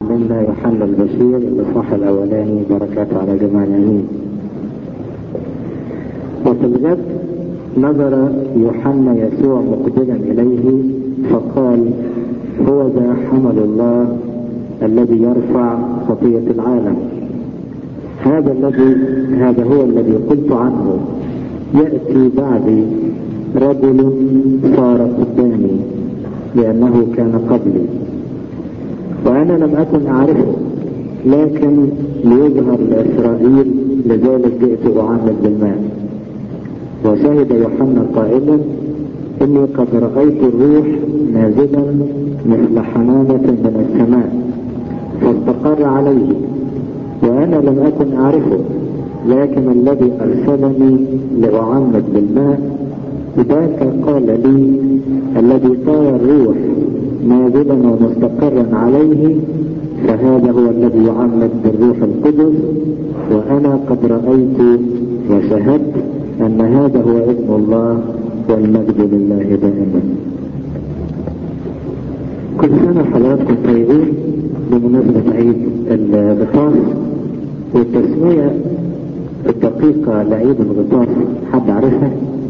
منا يوحنا البشير الإصحاح الأولاني بركاته على جميع الأمين وفي الغد نظر يوحنا يسوع مقبلا إليه فقال هو ذا حمل الله الذي يرفع خطية العالم هذا الذي هذا هو الذي قلت عنه يأتي بعدي رجل صار قدامي لأنه كان قبلي وأنا لم أكن أعرفه لكن ليظهر لإسرائيل لذلك جئت أعمد بالماء وشهد يوحنا قائلا إني قد رأيت الروح نازلا مثل حمامة من السماء فاستقر عليه وأنا لم أكن أعرفه لكن الذي أرسلني لأعمد بالماء ذاك قال لي الذي طار الروح نازلا ومستقرا عليه فهذا هو الذي يعمد بالروح القدس وأنا قد رأيت وشهدت أن هذا هو ابن الله والمجد لله دائما كل سنة حضراتكم طيبين بمناسبة عيد الغطاس والتسمية الدقيقة لعيد الغطاس حد عارفها؟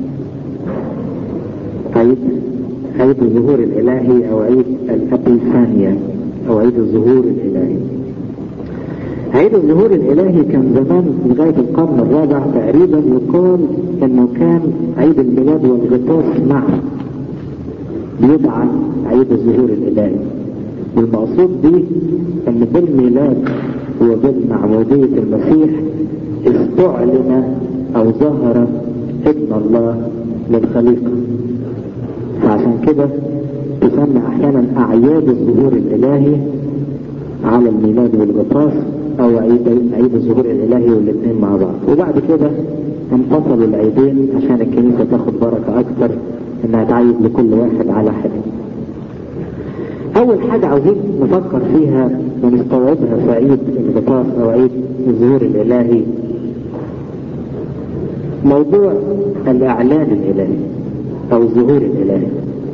عيد عيد الظهور الإلهي أو عيد الأبيفانيا أو عيد الظهور الإلهي عيد الظهور الإلهي كان زمان لغاية القرن الرابع تقريبا يقال إنه كان عيد الميلاد والغطاس معا بيدعى عيد الظهور الإلهي والمقصود به إن بالميلاد وبالمعمودية المسيح استعلن أو ظهر ابن الله للخليقة فعشان كده تسمى احيانا اعياد الظهور الالهي على الميلاد والغطاس او عيد عيد الظهور الالهي والاثنين مع بعض وبعد كده انفصلوا العيدين عشان الكنيسه تاخد بركه اكتر انها تعيد لكل واحد على حد اول حاجه عاوزين نفكر فيها ونستوعبها في عيد الغطاس او عيد الظهور الالهي موضوع الاعلان الالهي او الظهور الالهي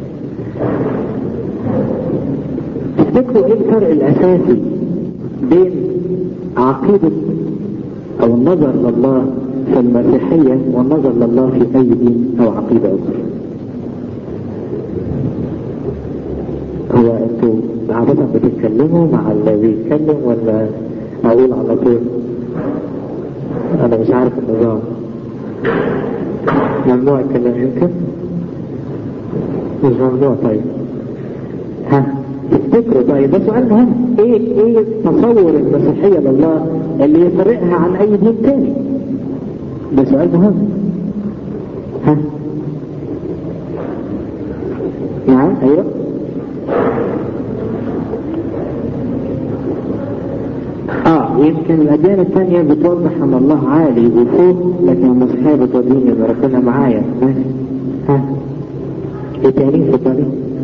تفتكروا ايه الفرق الاساسي بين عقيدة او النظر لله في المسيحية والنظر لله في اي دين او عقيدة اخرى هو انتوا عادة بتتكلموا مع اللي بيتكلم ولا اقول على طول انا مش عارف النظام ممنوع الكلام يمكن مش ممنوع طيب ها تفتكروا طيب ده سؤال مهم ايه ايه تصور المسيحية لله اللي يفرقها عن اي دين تاني ده سؤال مهم ها نعم ايوه اه يمكن الاديان الثانية بتوضح ان الله عالي وفوق لكن المسيحية بتوريني ان ربنا معايا ها ايه تاني اتفضلي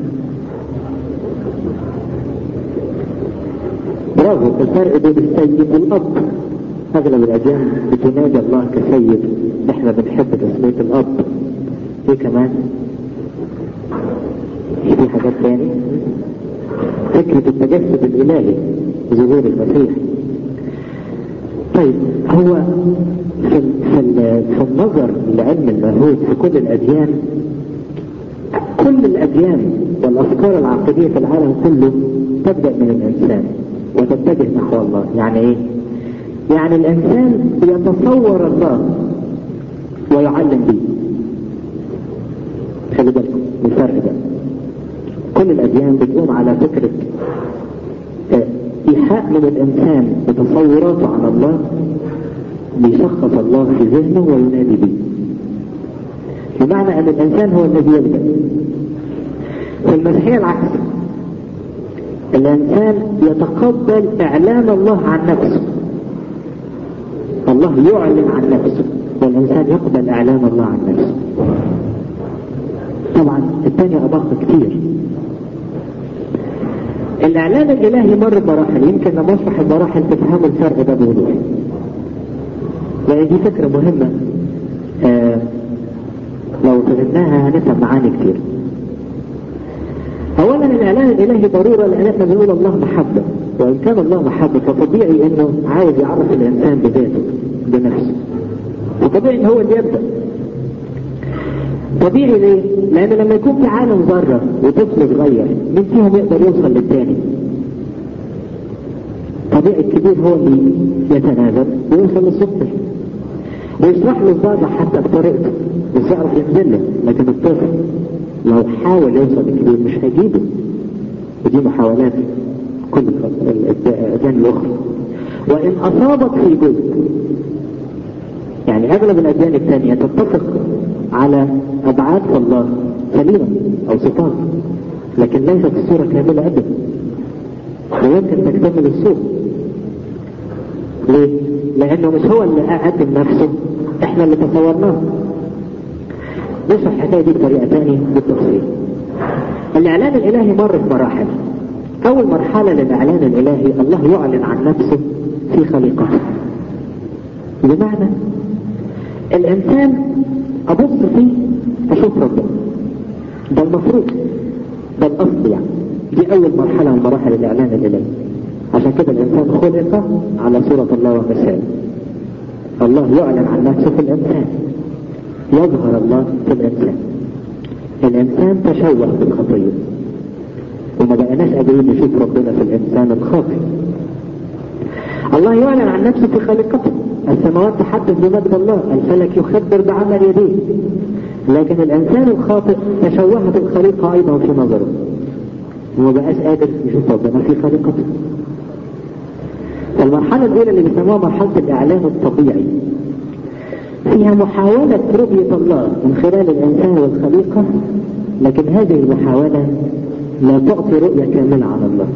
برافو الفرق بين السيد والاب اغلب الاديان بتنادي الله كسيد احنا بنحب تسمية الاب ايه كمان في حاجات تاني فكرة التجسد الالهي ظهور المسيح طيب هو في, في, في النظر لعلم اللاهوت في كل الاديان كل الأديان والأفكار العقدية في العالم كله تبدأ من الإنسان وتتجه نحو الله يعني إيه؟ يعني الإنسان يتصور الله ويعلم به خلي بالكم الفرق ده كل الأديان بتقوم على فكرة إيحاء من الإنسان بتصوراته عن الله بيشخص الله في ذهنه وينادي به بمعنى أن الإنسان هو الذي يبدأ في المسيحية العكس الإنسان يتقبل إعلان الله عن نفسه الله يعلن عن نفسه والإنسان يقبل إعلان الله عن نفسه طبعا الثانية أدق كتير الإعلان الإلهي مر بمراحل يمكن لما أشرح المراحل تفهموا الفرق ده بوضوح لأن دي فكرة مهمة آه لو فهمناها هنفهم معاني كتير اولا الاعلان الالهي ضروره لان احنا بنقول الله محبه وإن كان الله محبة فطبيعي إنه عاوز يعرف الإنسان بذاته بنفسه وطبيعي إن هو اللي يبدأ طبيعي ليه؟ لأن لما يكون في عالم ذرة وطفل صغير مين فيهم يقدر يوصل للتاني؟ طبيعي الكبير هو اللي يتنازل ويوصل للسطح ويشرح له الذرة حتى بطريقته بس يعرف ينزل له لكن الطفل لو حاول يوصل للكبير مش هيجيبه ودي محاولات كل الأديان الأخرى وإن أصابت في جزء يعني أغلب الأديان الثانية تتفق على أبعاد الله سليمة أو صفات لكن ليست الصورة كاملة أبدا ويمكن تكتمل الصورة ليه؟ لأنه مش هو اللي قدم نفسه احنا اللي تصورناه نشرح الحكاية دي بطريقة ثانية بالتفصيل الإعلان الإلهي مر في مراحل أول مرحلة للإعلان الإلهي الله يعلن عن نفسه في خليقته بمعنى الإنسان أبص فيه أشوف ربنا ده المفروض ده الأصل يعني دي أول مرحلة من مراحل الإعلان الإلهي عشان كده الإنسان خلق على صورة الله ومثاله الله يعلن عن نفسه في الإنسان يظهر الله في الإنسان الإنسان تشوه بالخطية وما بقناش قادرين نشوف ربنا في الإنسان الخاطئ الله يعلن عن نفسه في خليقته السماوات تحدث بمجد الله الفلك يخبر بعمل يديه لكن الإنسان الخاطئ تشوهت الخليقة أيضا في نظره وما بقاش قادر يشوف ربنا في خليقته المرحلة الأولى اللي بيسموها مرحلة الإعلان الطبيعي فيها محاولة رؤية الله من خلال الإنسان والخليقة لكن هذه المحاولة لا تعطي رؤية كاملة عن الله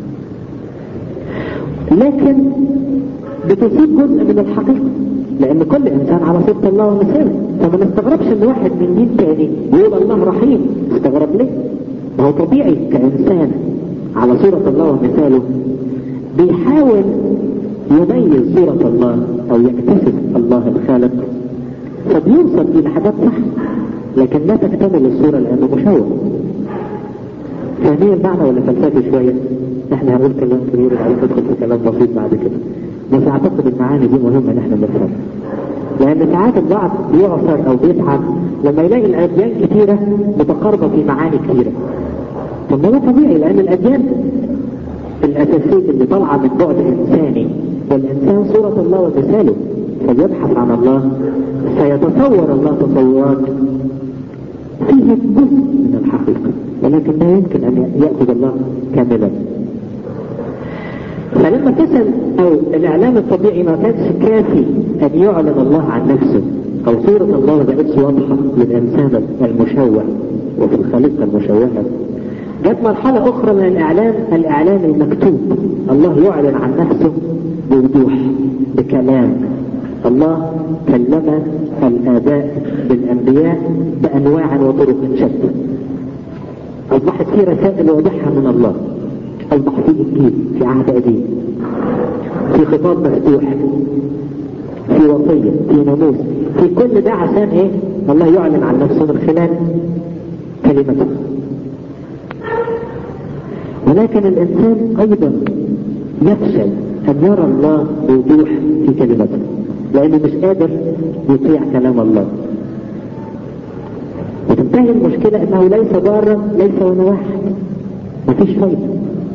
لكن بتصيب جزء من الحقيقة لأن كل إنسان على صورة الله ومثاله فما نستغربش إن واحد من مين تاني يقول الله رحيم استغرب ليه؟ ما هو طبيعي كإنسان على صورة الله ومثاله بيحاول يميز صورة الله أو يكتسب الله الخالق فبيوصل إلى حاجات صح لكن لا تكتمل الصورة لأنه مشوه فاهمين المعنى ولا فلسفي شوية؟ احنا هنقول كلام كبير وبعدين ندخل في كلام بسيط بعد كده بس اعتقد المعاني دي مهمة ان احنا نفهمها لان ساعات البعض بيعثر او بيتعب لما يلاقي الاديان كتيرة متقاربة في معاني كتيرة طب ده طبيعي لان الاديان الاساسية اللي طالعة من بعد انساني والانسان صورة الله ومثاله فبيبحث عن الله فيتصور الله تصورات فيها جزء من الحقيقة ولكن لا يمكن ان يأخذ الله كاملا فلما تسأل او الاعلام الطبيعي ما كانش كافي ان يعلن الله عن نفسه او صورة الله ما بقتش واضحة للانسان المشوه وفي الخليقة المشوهة جت مرحلة اخرى من الاعلان الاعلان المكتوب الله يعلن عن نفسه بوضوح بكلام الله كلم الآباء بالأنبياء بأنواع وطرق شتى أصبحت في رسائل واضحة من الله أصبح في إنجيل في عهد قديم في خطاب مفتوح في وصية في ناموس في كل ده عشان إيه الله يعلن عن نفسه من خلال كلمته ولكن الإنسان أيضا يفشل أن يرى الله بوضوح في كلمته لأنه مش قادر يطيع كلام الله وتنتهي المشكلة أنه ليس ضارا ليس ولا واحد مفيش فايدة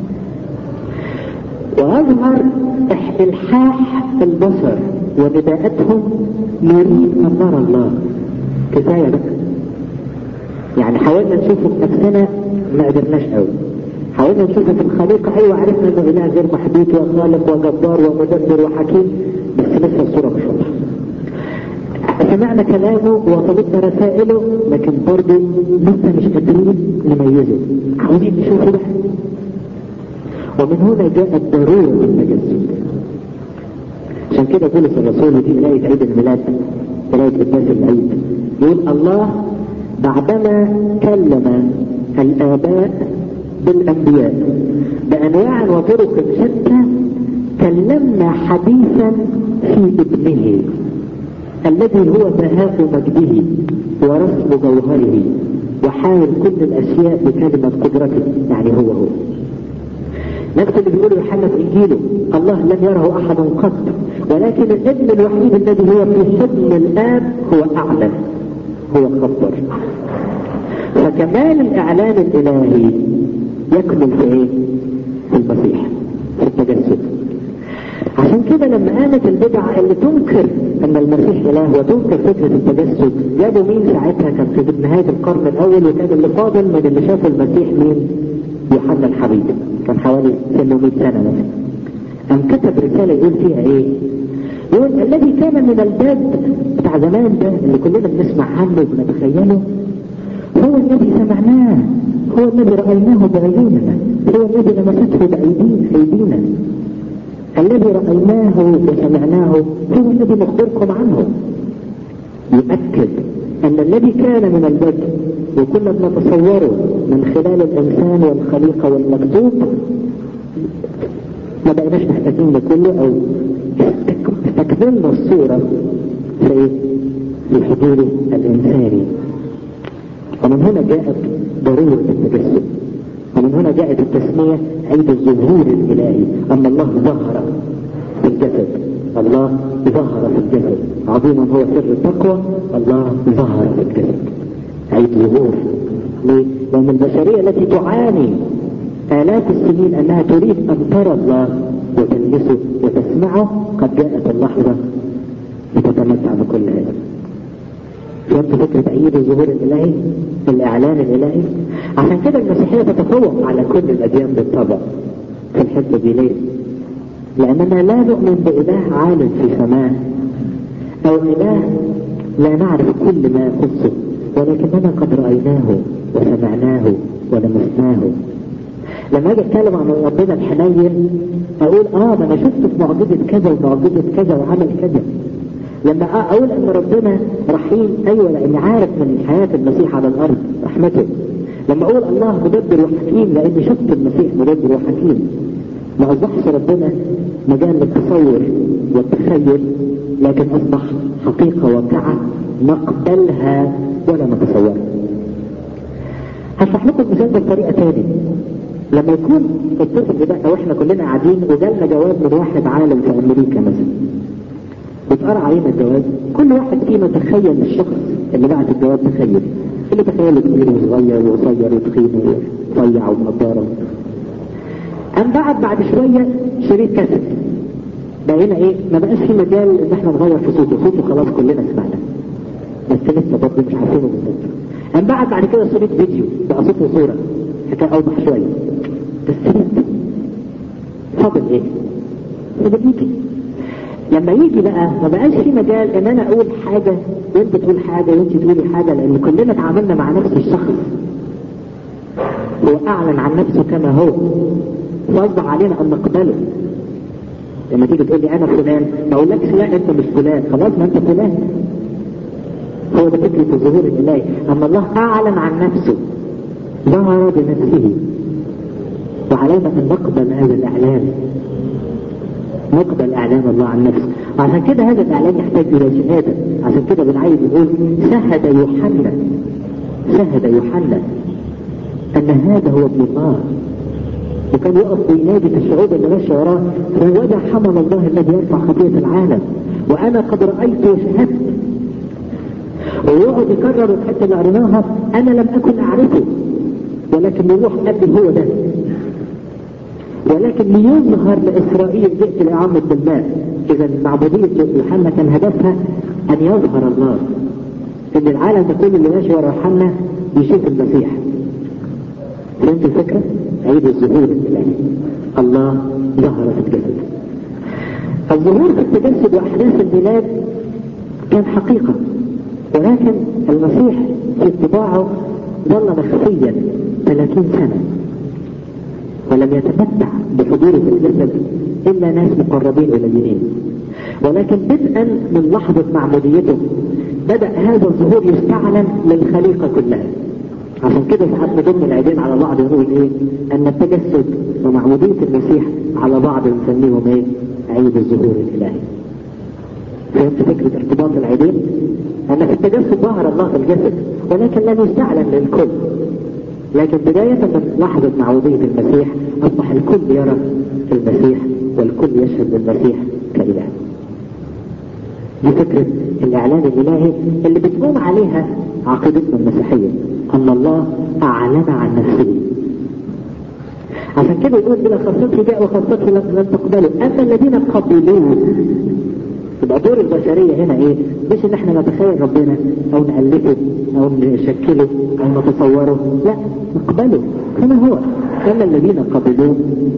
وأظهر إلحاح البصر وبداءتهم نريد أن نرى الله كفاية بقى يعني حاولنا نشوفه بنفسنا ما قدرناش قوي حاولنا نشوفه في الخليقة أيوة عرفنا أنه إله غير محدود وخالق وجبار ومدبر وحكيم بس لسه الصورة مش واضحة سمعنا كلامه وطلبنا رسائله لكن برضه لسه مش قادرين نميزه عاوزين نشوفه ده ومن هنا جاءت ضرورة التجسد عشان كده بولس الرسول دي آية عيد الميلاد آية قداس العيد يقول الله بعدما كلم الآباء بالأنبياء بأنواع وطرق شتى كلمنا حديثا في ابنه الذي هو بهاء مجده ورسم جوهره وحال كل الأشياء بكلمة قدرته يعني هو هو نفس اللي بيقوله يوحنا في انجيله الله لم يره احد قط ولكن الابن الوحيد الذي هو في حضن الاب هو اعلن هو خبر فكمال الاعلان الالهي يكمل في ايه في المسيح في التجسد عشان كده لما قامت البدع اللي تنكر ان المسيح اله وتنكر فكره التجسد جابوا مين ساعتها كان في نهايه القرن الاول وكان اللي فاضل من اللي شافوا المسيح مين؟ يوحنا الحبيب كان حوالي سنه 100 سنه مثلا قام كتب رساله يقول فيها ايه؟ يقول الذي كان من الباب بتاع زمان ده اللي كلنا بنسمع عنه وبنتخيله هو الذي سمعناه هو الذي رايناه بعيوننا هو الذي لمسته بايدينا ايدينا الذي رأيناه وسمعناه هو الذي نخبركم عنه يؤكد أن الذي كان من البدء وكنا بنتصوره من خلال الإنسان والخليقة والمكتوب ما بقيناش محتاجين لكله أو استكملنا الصورة في إيه؟ في حضوره الإنساني ومن هنا جاءت ضرورة التجسد ومن هنا جاءت التسمية عيد الظهور الإلهي أن الله ظهر في الجسد الله ظهر في الجسد عظيما هو سر التقوى الله ظهر في الجسد عيد ظهور ليه؟ لأن البشرية التي تعاني آلاف السنين أنها تريد أن ترى الله وتلمسه وتسمعه قد جاءت اللحظة لتتمتع بكل هذا فهمت فكرة عيد الظهور الإلهي الإعلان الإلهي عشان كده المسيحية تتفوق على كل الأديان بالطبع في الحتة دي ليه؟ لأننا لا نؤمن بإله عالم في سماه أو إله لا نعرف كل ما يخصه ولكننا قد رأيناه وسمعناه ولمسناه لما اجي اتكلم عن ربنا الحنين اقول اه ده انا شفت في معجزه كذا ومعجزه كذا وعمل كذا لما اقول ان ربنا رحيم ايوه لاني عارف من حياه المسيح على الارض رحمته لما اقول الله مدبر وحكيم لاني شفت المسيح مدبر وحكيم ما اصبحش ربنا مجال للتصور والتخيل لكن اصبح حقيقه واقعه نقبلها ولا نتصورها هشرح لكم المثال ده بطريقه ثانيه لما يكون الطفل ده او احنا كلنا قاعدين وجالنا جواب من واحد عالم في امريكا مثلا بتقرا علينا الجواب كل واحد فينا تخيل الشخص اللي بعت الجواب تخيل اللي تخيله كبير وصغير وقصير وتخين ورفيع ومقدره قام بعد بعد شويه شريط كاسيت بقينا ايه ما بقاش في مجال ان احنا نغير في صوته صوته خلاص كلنا سمعنا بس لسه برضه مش عارفينه بالظبط قام بعد بعد كده شريط فيديو بقى صوت وصوره حكايه اوضح شويه بس لسه فاضل ايه؟ فاضل يجي لما يجي بقى ما بقاش في مجال ان انا اقول حاجة وانت تقول حاجة وانت تقولي حاجة لان كلنا اتعاملنا مع نفس الشخص هو اعلن عن نفسه كما هو واصبح علينا ان نقبله لما تيجي تقول لي انا فلان ما اقولكش لا انت مش فلان خلاص ما انت فلان هو ده فكرة الظهور الالهي اما الله اعلن عن نفسه ظهر بنفسه وعلينا ان نقبل هذا الاعلان نقبل اعلان الله عن نفسه عشان كده هذا الاعلان يحتاج الى شهاده عشان كده بنعيد نقول شهد يوحنا شهد يوحنا ان هذا هو ابن الله وكان يقف وينادي في الشعوب اللي ماشيه وراه هو ده حمل الله الذي يرفع خطيه العالم وانا قد رايت وشهدت ويقعد يكرر الحته اللي قريناها انا لم اكن اعرفه ولكن الروح قال لي هو ده ولكن ليظهر لإسرائيل جئت لأعمد بالماء إذا معبودية يوحنا كان هدفها أن يظهر الله إن العالم ده كله اللي ماشي ورا يوحنا يشوف المسيح فهمت الفكرة؟ عيد الظهور الإلهي الله ظهر في الجسد الظهور في التجسد وأحداث الميلاد كان حقيقة ولكن المسيح في اتباعه ظل مخفيا 30 سنة ولم يتمتع بحضوره في الجسد الا ناس مقربين الى اليمين ولكن بدءا من لحظة معموديته بدأ هذا الظهور يستعلن للخليقة كلها عشان كده ساعات نضم العيدين على بعض ونقول ايه ان التجسد ومعمودية المسيح على بعض نسميهم ايه عيد الظهور الالهي فهمت فكرة ارتباط العيدين ان في التجسد ظهر الله في الجسد ولكن لم يستعلن للكل لكن بداية من لحظة معوضية المسيح أصبح الكل يرى المسيح والكل يشهد بالمسيح كإله دي فكرة الإعلان الإلهي اللي بتقوم عليها عقيدتنا المسيحية أن الله أعلن عن نفسه عشان كده يقول إلى خاصته جاء وخاصته لم تقبله أما الذين قبلوه يبقى دور البشرية هنا إيه؟ مش إن إحنا نتخيل ربنا أو نألفه أو نشكله أو نتصوره لا نقبله كما هو أما الذين قبلوه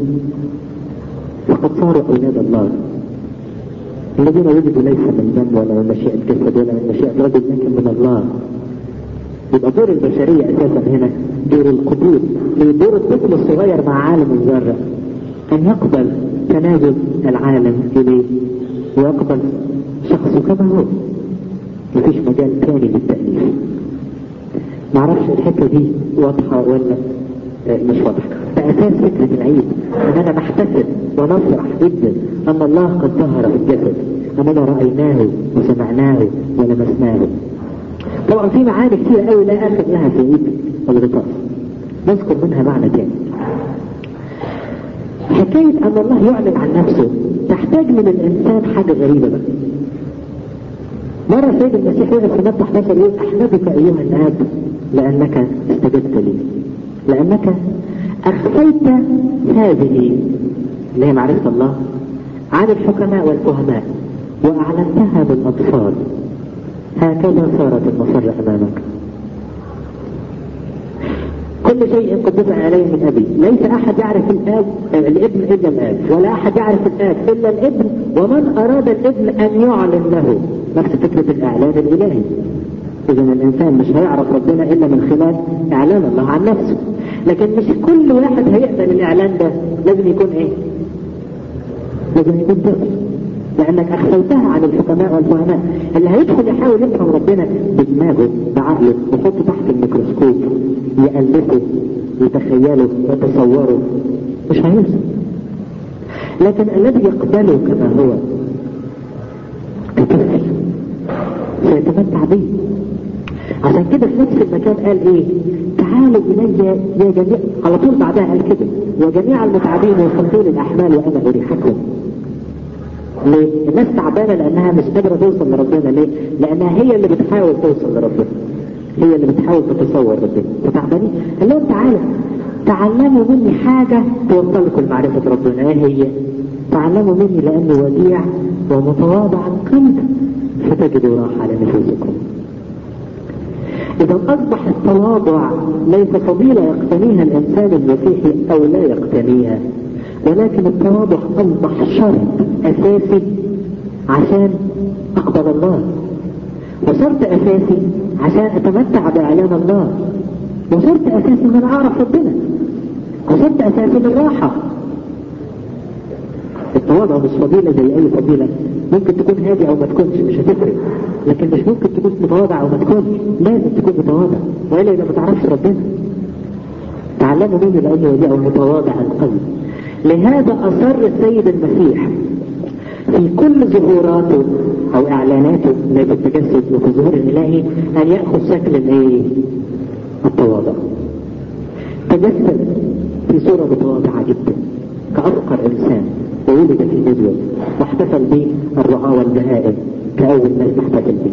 فقد صاروا أولاد الله الذين ولدوا ليس من دم ولا من مشيئة جسد ولا من مشيئة رجل لكن من الله يبقى دور البشرية أساسا هنا دور القبول دور الطفل الصغير مع عالم الذرة أن يقبل تنازل العالم إليه ويقبل شخصه كما هو مفيش مجال ثاني للتأليف معرفش الحتة دي واضحة ولا مش واضحة فأساس فكرة العيد أن أنا نحتفل ونفرح جدا أن الله قد ظهر في الجسد أننا رأيناه وسمعناه ولمسناه طبعا في معاني كثيرة قوي لا آخر لها في عيد الغطاس نذكر منها معنى تاني حكاية أن الله يعلن عن نفسه تحتاج من الإنسان حاجة غريبة بقى مرة سيد المسيح وقف في متى 11 يقول أحمدك أيها الآب لأنك استجبت لي لأنك أخفيت هذه اللي هي معرفة الله عن الحكماء والفهماء وأعلنتها بالأطفال هكذا صارت المصر أمامك كل شيء قد دفع عليه من أبي ليس أحد يعرف الآب الابن إلا الآب ولا أحد يعرف الآب إلا الابن ومن أراد الابن أن يعلن له نفس فكرة الإعلان الإلهي إذا الإنسان مش هيعرف ربنا إلا من خلال إعلان الله عن نفسه لكن مش كل واحد هيقبل الإعلان ده لازم يكون إيه؟ لازم يكون طفل لأنك أخفيتها عن الحكماء والفهماء اللي هيدخل يحاول يفهم ربنا بدماغه بعقله يحطه تحت الميكروسكوب يألفه يتخيله يتصوره مش هيوصل لكن الذي يقبله كما هو كطفل سيتمتع به عشان كده في نفس المكان قال ايه تعالوا الي يا جميع على طول بعدها قال كده وجميع المتعبين والخمسين الاحمال وانا اريحكم ليه؟ الناس تعبانه لانها مش قادره توصل لربنا ليه؟ لانها هي اللي بتحاول توصل لربنا هي اللي بتحاول تتصور ربنا فتعبانين قال لهم تعالى تعلموا مني حاجه توصلكم لمعرفه ربنا ايه هي؟ تعلموا مني لاني وديع ومتواضع القلب فتجدوا راحه لنفوسكم إذا أصبح التواضع ليس فضيلة يقتنيها الإنسان المسيحي أو لا يقتنيها ولكن التواضع أصبح شرط أساسي عشان أقبل الله وشرط أساسي عشان أتمتع بإعلان الله وشرط أساسي أن أنا أعرف ربنا وشرط أساسي للراحة التواضع مش فضيلة زي أي فضيلة ممكن تكون هادي أو ما تكونش مش هتفرق لكن مش ممكن تكون متواضع أو ما تكونش لازم تكون متواضع وإلا إذا ما تعرفش ربنا تعلموا مني لأني وديع متواضع القلب لهذا أصر السيد المسيح في كل ظهوراته أو إعلاناته زي في التجسد وفي الظهور الإلهي أن يأخذ شكل الإيه؟ التواضع تجسد في صورة متواضعة جدا كأفقر إنسان وولد في نزوة واحتفل به الرعاة والبهائم كأول ناس تحتفل به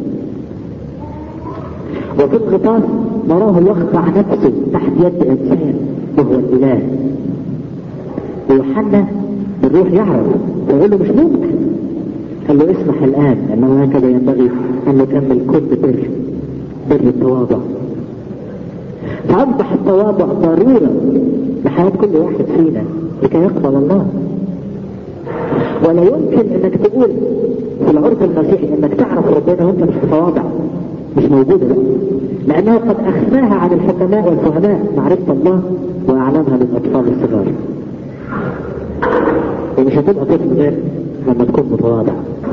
وفي الغطاس نراه يخضع نفسه تحت يد إنسان وهو الإله ويوحنا بالروح يعرف فيقول له مش ممكن قال له اسمح الآن أنه هكذا ينبغي أن نكمل كل بر بر التواضع فأصبح التواضع ضرورة لحياة كل واحد فينا لكي يقبل الله ولا يمكن انك تقول في العرف المسيحي انك تعرف ربنا وانت مش متواضع مش موجودة بقى لانه قد اخفاها عن الحكماء والفهماء معرفة الله واعلمها للاطفال الصغار ومش هتبقى طفل غير لما تكون متواضع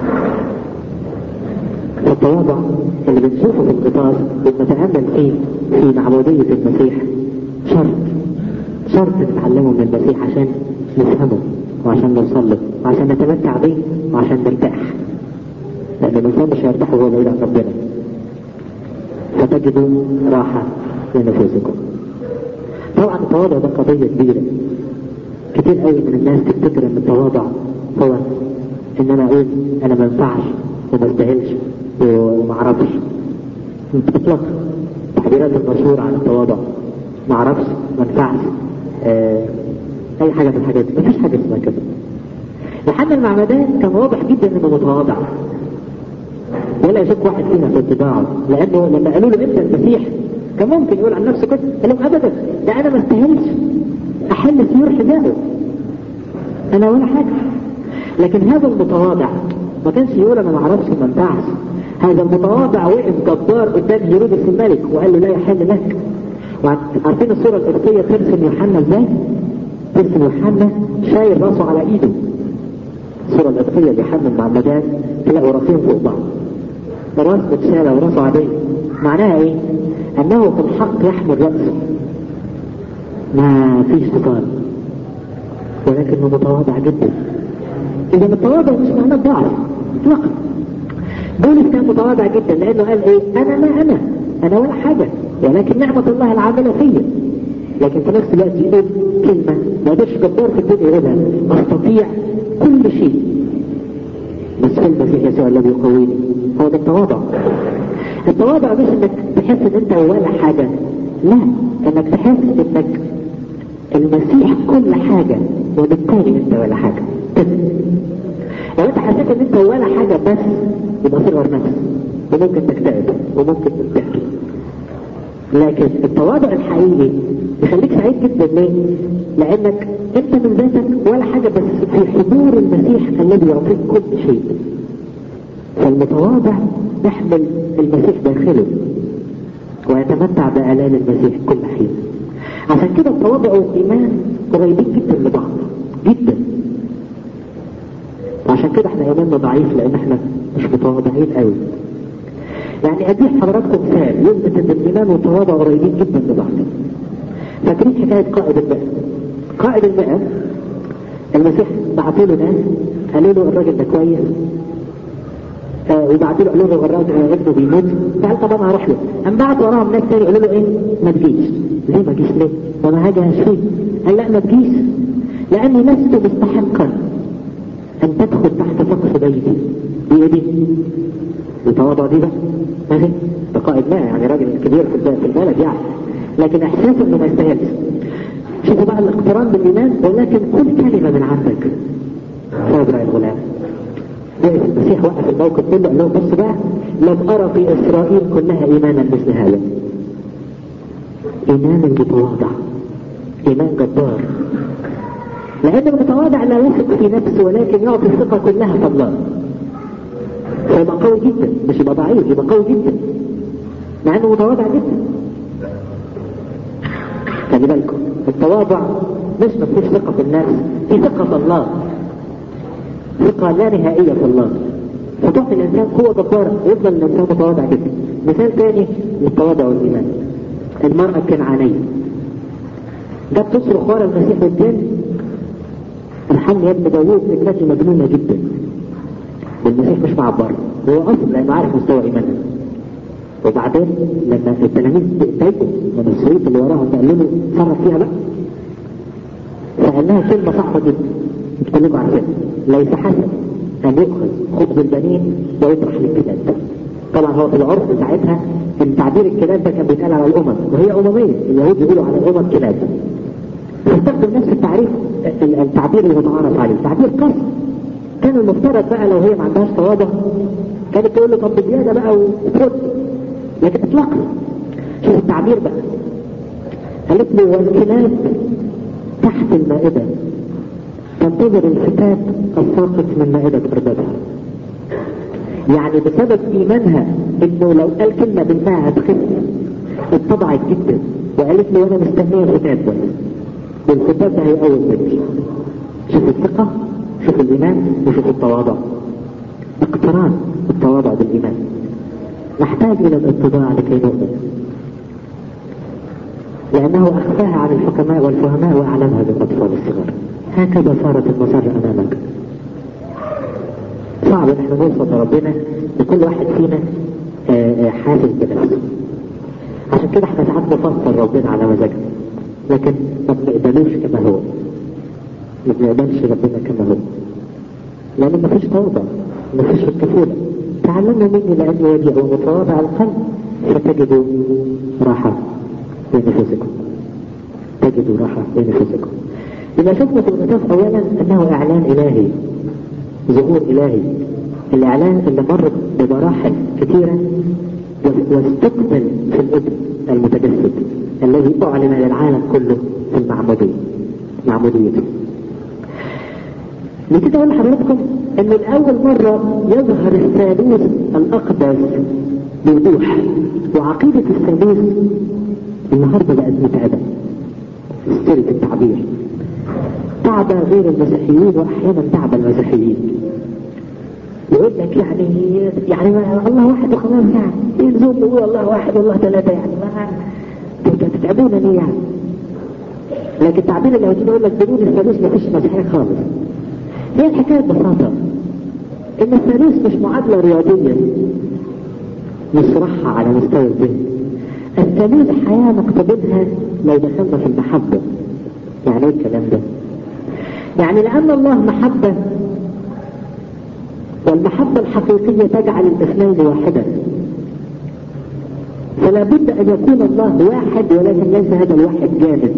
فالتواضع اللي بنشوفه في القطاس بنتأمل فيه في معبودية المسيح شرط شرط نتعلمه من المسيح عشان نفهمه وعشان نوصل له وعشان نتمتع به وعشان نرتاح لأن الإنسان مش هيرتاح وهو بعيد عن ربنا فتجدوا راحة لنفوسكم طبعا التواضع ده قضية كبيرة كتير قوي من الناس تفتكر ان التواضع هو ان انا اقول انا ما ينفعش وما استاهلش وما اعرفش اطلاقا التعبيرات المشهورة عن التواضع ما اعرفش ما ينفعش آه اي حاجة من الحاجات دي مفيش حاجة اسمها كده يوحنا المعمدان كان واضح جدا انه متواضع ولا يشك واحد فينا في اتباعه لانه لما قالوا له انت المسيح كان ممكن يقول عن نفسه كده قال لهم ابدا ده انا ما استاهلش احل سيور حذائه انا ولا حاجه لكن هذا المتواضع ما كانش يقول انا ما اعرفش ما ينفعش هذا المتواضع وقف جبار قدام هيرودس الملك وقال له لا يحل لك عارفين الصوره القدسيه ترسم يوحنا ازاي؟ ترسم يوحنا شايل راسه على ايده الصوره القدسيه ليوحنا المعمدان تلاقوا راسين فوق بعض راس متشالة وراسه عادية معناها ايه انه في الحق يحمل رأسه ما فيش سلطان ولكنه متواضع جدا اذا التواضع مش معناه ضعف اطلاقا بولس كان متواضع جدا لانه قال ايه انا ما انا انا ولا حاجة ولكن نعمة الله العاملة فيا لكن في نفس الوقت يقول كلمة ما قدرش جبار في الدنيا يقولها استطيع كل شيء بس في المسيح يسوع الذي يقويني هو ده التواضع التواضع مش انك تحس ان انت ولا حاجة لا انك تحس انك المسيح كل حاجة وبالتالي انت ولا حاجة كده لو انت حسيت ان انت ولا حاجة بس يبقى صغر نفس وممكن تكتئب وممكن تحكي لكن التواضع الحقيقي يخليك سعيد جدا ليه؟ لانك انت من ذاتك ولا حاجة بس في حضور المسيح الذي يعطيك كل شيء فالمتواضع يحمل المسيح داخله ويتمتع بآلام المسيح كل حين عشان كده التواضع والإيمان قريبين جدا لبعض جدا وعشان كده احنا إيماننا ضعيف لأن احنا مش متواضعين قوي يعني أديك حضراتكم مثال يثبت أن الإيمان والتواضع قريبين جدا لبعض فاكرين حكاية قائد المئة قائد المئة المسيح بعثوا له ناس قالوا له الراجل ده كويس آه وبعدين قالوا له الراجل ابنه بيموت فقال طب انا هروح له قام بعت وراهم ناس تاني قالوا له ايه ما تجيش ليه ما تجيش ليه وانا هاجي هشفيه قال لا ما تجيش لاني لست مستحقا ان تدخل تحت سقف بيتي دي دي التواضع دي بقى ماشي ده قائد ما يعني راجل كبير في البلد يعني لكن احساسه انه ما يستاهلش شوفوا بقى الاقتران بالايمان ولكن كل كلمه من عندك صابر الغلام وقف المسيح وقف الموقف كله قال لهم بص بقى لم ارى في اسرائيل كلها ايمانا مثل هذا ايمان المتواضع ايمان جبار لان المتواضع لا يثق في نفسه ولكن يعطي الثقه كلها في الله فيبقى قوي جدا مش يبقى ضعيف يبقى قوي جدا مع انه متواضع جدا خلي بالكم التواضع مش مفيش ثقه في الناس في ثقه في الله ثقة لا نهائية في الله فتعطي الإنسان قوة جبارة يفضل الإنسان متواضع جدا مثال ثاني للتواضع والإيمان المرأة الكنعانية جت تصرخ ورا المسيح والدين الحل يا ابن داوود ابنتي مجنونة جدا والمسيح مش معبر هو أصلا لأنه عارف مستوى إيمانها وبعدين لما التلاميذ اتضايقوا من الصويت اللي وراهم قال له صرف فيها بقى فقال لها كلمة صعبة جدا بتكلموا عن كده ليس حسن ان يؤخذ خبز البنين ويطرح للكلاب طبعا هو في العرف ساعتها التعبير الكلاب ده كان بيتقال على الامم وهي امميه اليهود يقولوا على الامم كلاب فاستخدم نفس التعريف التعبير اللي متعارف عليه تعبير قصر كان المفترض بقى لو هي ما عندهاش تواضع كانت تقول له طب بزياده بقى وفوت لكن اطلاقا شوف التعبير بقى قالت له والكلاب تحت المائده تنتظر الفتاة الساقط من مائدة أربابها يعني بسبب إيمانها إنه لو قال كلمة بالماء هتخف اتطبعت جدا وقالت له أنا مستنية الفتاة بس والفتاة ده هيقوي مني شوف الثقة شوف الإيمان وشوف التواضع اقتران التواضع بالإيمان نحتاج إلى الاتباع لكي نؤمن لأنه أخفاها عن الحكماء والفهماء وأعلمها بالأطفال الصغار هكذا صارت المسار امامك صعب ان احنا نوصل لربنا لكل واحد فينا حاسس بنفسه عشان كده احنا ساعات نفصل ربنا على مزاجنا لكن ما بنقبلوش كما هو ما بنقبلش ربنا كما هو لأن ما فيش توبة ما فيش الطفولة تعلموا مني لأن يدي أو متواضع القلب فتجدوا راحة في نفوسكم تجدوا راحة في نفوسكم إذا شفنا في الغطاس أولا أنه إعلان إلهي ظهور إلهي الإعلان اللي مر بمراحل كثيرة واستقبل في الابن المتجسد الذي أعلن للعالم كله في المعمودية معموديته نسيت أقول لحضراتكم إن الأول مرة يظهر الثالوث الأقدس بوضوح وعقيدة الثالوث النهاردة بقت متعبة استرت التعبير تعب غير المسيحيين وأحيانا تعب المسيحيين يقول لك يعني يعني ما الله واحد وخلاص يعني يلزم يقول الله واحد والله ثلاثة يعني ما تتعبونا ليه يعني لكن التعبير اللي هتيجي يقول لك بدون الثالوث ما فيش مسيحية خالص هي الحكاية ببساطة ان الثالوث مش معادلة رياضية نشرحها على مستوى الذهن الثالوث حياة نقتبلها لو دخلنا في المحبة يعني ايه الكلام ده يعني لأن الله محبة والمحبة الحقيقية تجعل الاثنين واحدا فلا بد أن يكون الله واحد ولكن ليس هذا الواحد جامد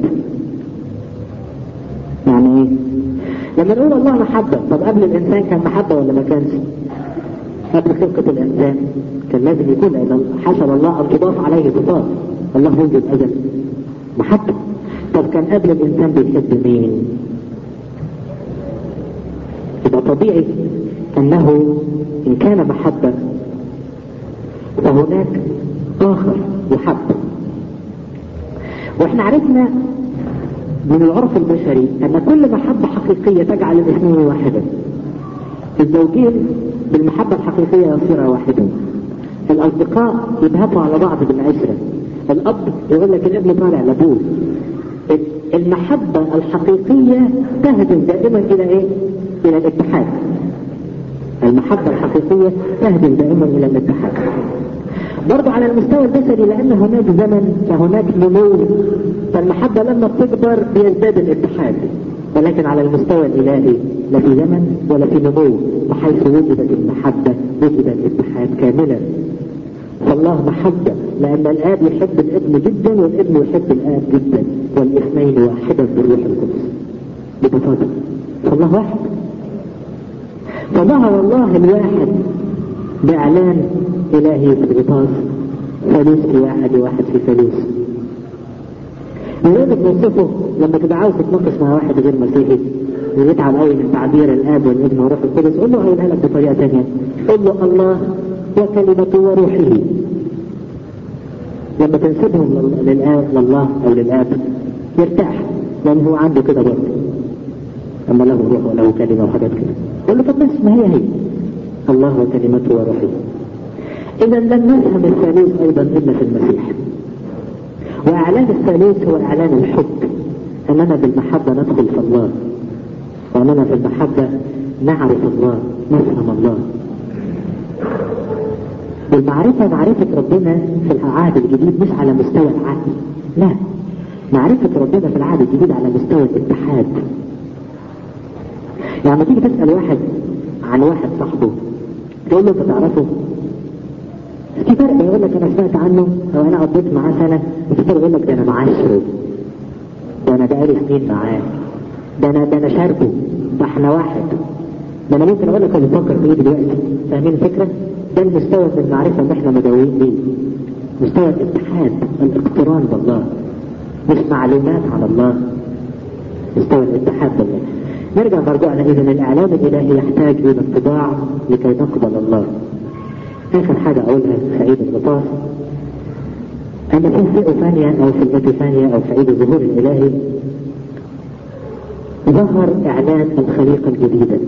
يعني ايه لما نقول الله محبة طب قبل الإنسان كان محبة ولا ما كانش قبل خلقة الإنسان كان لازم يكون لأن حشر الله أن تضاف عليه صفات الله منذ الأزل محبة طب كان قبل الإنسان بيحب مين يبقى طبيعي أنه إن كان محبة فهناك آخر يحب وإحنا عرفنا من العرف البشري أن كل محبة حقيقية تجعل الاثنين واحدا الزوجين بالمحبة الحقيقية يصير واحدا الأصدقاء يذهبوا على بعض بالعشرة الأب يقول لك الابن طالع لابوه المحبة الحقيقية تهدف دائما إلى إيه؟ إلى الاتحاد المحبة الحقيقية تهدف دائما إلى الاتحاد برضو على المستوى البشري لأن هناك زمن فهناك نمو فالمحبة لما بتكبر بيزداد الاتحاد ولكن على المستوى الإلهي لا في زمن ولا في نمو بحيث وجدت المحبة وجد الاتحاد كاملا فالله محبة لأن الآب يحب الابن جدا والابن يحب الآب جدا والاثنين واحدا بالروح القدس ببساطة فالله واحد فظهر الله الواحد بإعلان إلهي في الغطاس ثالوث في واحد واحد في ثالوث ولازم نوصفه لما تبقى عاوز تتناقش مع واحد غير مسيحي ويتعب قوي من تعبير الاب والابن والروح القدس قول له هقولها لك بطريقه ثانيه قول له الله وكلمته وروحه لما تنسبهم للآب لله او للاب يرتاح لان هو عنده كده برضه اما له روح وله كلمه وحاجات كده قول له طب بس ما هي هي الله وكلمته وروحه اذا لن نفهم الثالوث ايضا الا في المسيح واعلان الثالوث هو اعلان الحب اننا بالمحبه ندخل في الله واننا في المحبه نعرف الله نفهم الله والمعرفه معرفه ربنا في العهد الجديد مش على مستوى العقل لا معرفه ربنا في العهد الجديد على مستوى الاتحاد يعني لما تيجي تسال واحد عن واحد صاحبه تقول له انت تعرفه في فرق يقول لك انا سمعت عنه او انا قضيت معاه سنه وفي فرق يقول لك ده انا معاشره ده انا بقالي سنين معاه ده انا ده انا شاركه ده احنا واحد ده انا ممكن اقول لك انا بفكر في ايه دلوقتي فاهمين الفكره؟ ده المستوى من المعرفه اللي احنا مدعوين ليه مستوى الاتحاد الاقتران بالله مش معلومات عن الله مستوى الاتحاد بالله نرجع مرجوعنا اذا الاعلام الالهي يحتاج الى اتباع لكي نقبل الله اخر حاجه اقولها في عيد الغطاس ان في ثانية او في الابيفانيا او في عيد الظهور الالهي ظهر اعلان الخليقه الجديده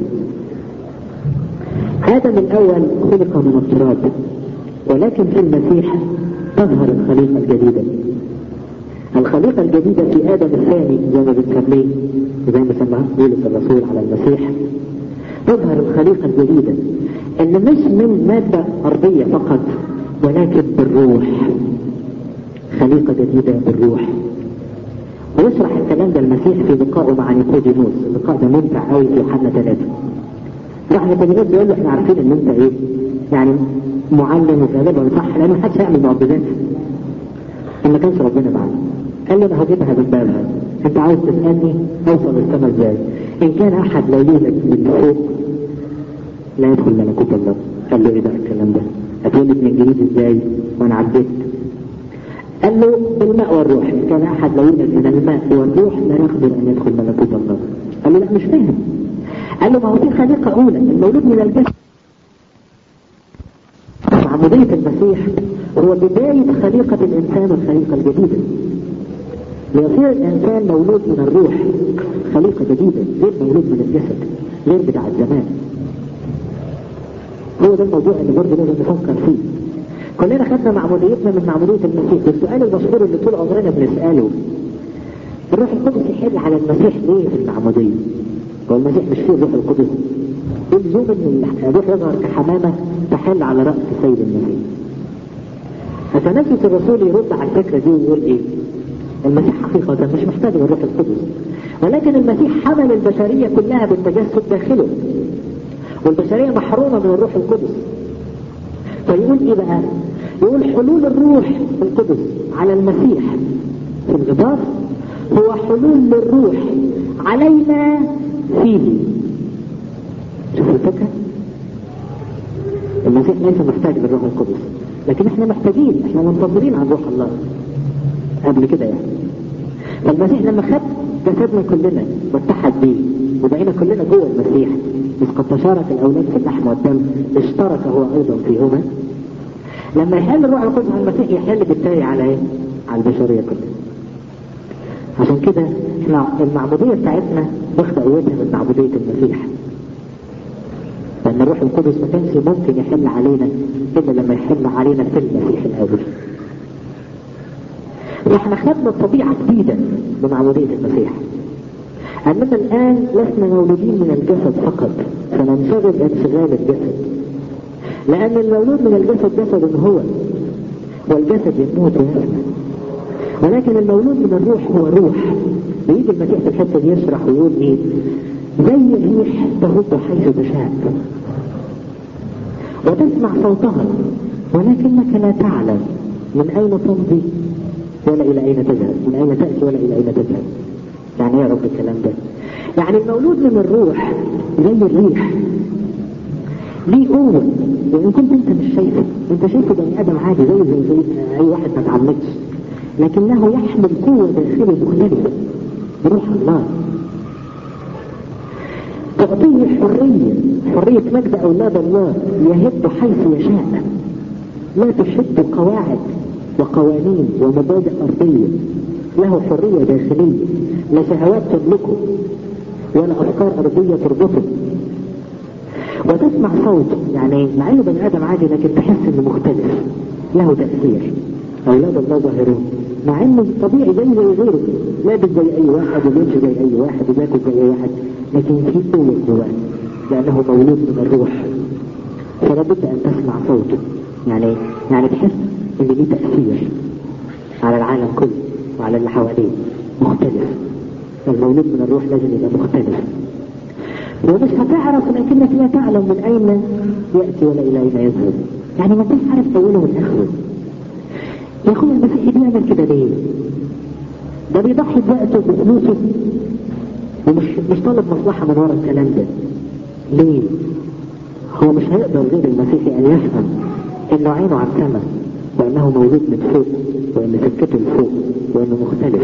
ادم الاول خلق من التراب ولكن في المسيح تظهر الخليقه الجديده الخليقة الجديدة في آدم الثاني زي ما بنسميه زي ما سماه بولس الرسول على المسيح تظهر الخليقة الجديدة إن مش من مادة أرضية فقط ولكن بالروح خليقة جديدة بالروح مش بيشرح الكلام ده المسيح في لقائه مع نيقوديموس اللقاء ده ممتع قوي في يوحنا ثلاثة راح نيقوديموس بيقول له احنا عارفين ان انت ايه يعني معلم وغالبا صح لان ما حدش يعمل معجزات ما كانش ربنا معانا قال لي انا هجيبها من بابها انت عاوز تسالني اوصل السما ازاي ان كان احد لا يولد من فوق لا يدخل ملكوت الله قال له ايه ده الكلام ده اتولد من جديد ازاي وانا عديت قال له بالماء والروح ان كان احد لا يولد من الماء والروح لا يقدر ان يدخل ملكوت الله قال له لا مش فاهم قال له ما هو في خليقه اولى المولود من الجسد عمودية المسيح هو بداية خليقة الإنسان الخليقة الجديدة ليصير الإنسان مولود من الروح خليقة جديدة غير مولود من الجسد غير بتاع الزمان هو ده الموضوع اللي برضه لازم نفكر فيه كلنا خدنا معموديتنا من معمودية المسيح والسؤال المشهور اللي طول عمرنا بنسأله الروح القدس يحل على المسيح ليه في المعمودية؟ هو المسيح مش فيه الروح القدس يلزم ان الروح يظهر كحمامة تحل على رأس السيد المسيح فتنفس الرسول يرد على الفكرة دي ويقول ايه المسيح حقيقة مش محتاج الروح القدس ولكن المسيح حمل البشرية كلها بالتجسد داخله والبشرية محرومة من الروح القدس فيقول ايه بقى يقول حلول الروح القدس على المسيح في الغبار هو حلول للروح علينا فيه شوفوا الفكرة المسيح ليس محتاج للروح القدس لكن احنا محتاجين احنا منتظرين عن روح الله قبل كده يعني فالمسيح لما خد جسدنا كلنا واتحد بيه وبقينا كلنا جوه المسيح مش قد تشارك الاولاد في اللحم والدم اشترك هو ايضا فيهما لما يحل الروح القدس على المسيح يحل بالتالي على ايه؟ على البشريه كلها عشان كده احنا المعبوديه بتاعتنا واخده قوتها من معبوديه المسيح لأن الروح القدس ما كانش ممكن يحل علينا إلا لما يحل علينا في المسيح الأول. فاحنا خدنا طبيعة جديدة من عمودية المسيح. أننا الآن لسنا مولودين من الجسد فقط فننشغل انشغال الجسد. لأن المولود من الجسد جسد هو والجسد يموت ويفنى. ولكن المولود من الروح هو روح. ويجي المسيح في الحتة دي يشرح ويقول إيه؟ زي الريح تهب حيث تشاء وتسمع صوتها ولكنك لا تعلم من أين تمضي ولا إلى أين تذهب من أين تأتي ولا إلى أين تذهب يعني ايه يا رب الكلام ده يعني المولود من الروح زي الريح ليه قوة وإن كنت أنت مش شايفه أنت شايفه بني آدم عادي زي زي, زي أي واحد ما اتعمدش لكنه يحمل قوة داخلية مختلفة بروح الله تعطيه حرية حرية مجد أولاد الله يهب حيث يشاء لا تشد قواعد وقوانين ومبادئ أرضية له حرية داخلية لا شهوات تملكه ولا أفكار أرضية تربطه وتسمع صوته يعني مع انه بني ادم عادي لكن تحس انه مختلف له تأثير اولاد الله ظاهرون مع انه طبيعي زي زي غيره لابس زي اي واحد وبيمشي زي اي واحد وبياكل زي اي واحد لكن في قوة جواه لانه مولود من الروح فلابد ان تسمع صوته يعني يعني تحس ان ليه تأثير على العالم كله وعلى اللي حواليه مختلف المولود من الروح لازم يبقى مختلف ومش هتعرف لكنك لا تعلم من اين يأتي ولا الى اين يذهب يعني ما انتش عارف اوله من اخره يا اخويا المسيح بيعمل كده ليه ده بيضحي بوقته بفلوسه ومش مش طالب مصلحة من ورا الكلام ده ليه هو مش هيقدر غير المسيحي ان يفهم انه عينه على السماء وانه مولود من فوق وان سكته لفوق وانه مختلف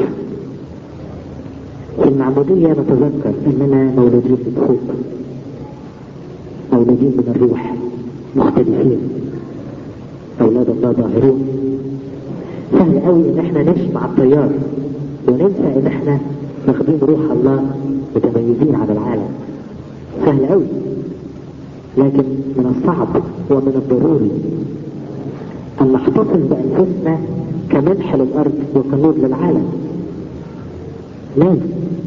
في المعمودية نتذكر اننا مولودين من فوق مولودين من الروح مختلفين اولاد الله ظاهرون سهل قوي ان احنا نمشي مع التيار وننسى ان احنا واخدين روح الله متميزين عن العالم سهل قوي لكن من الصعب ومن الضروري ان نحتفظ بانفسنا كمنح للارض وكنور للعالم لازم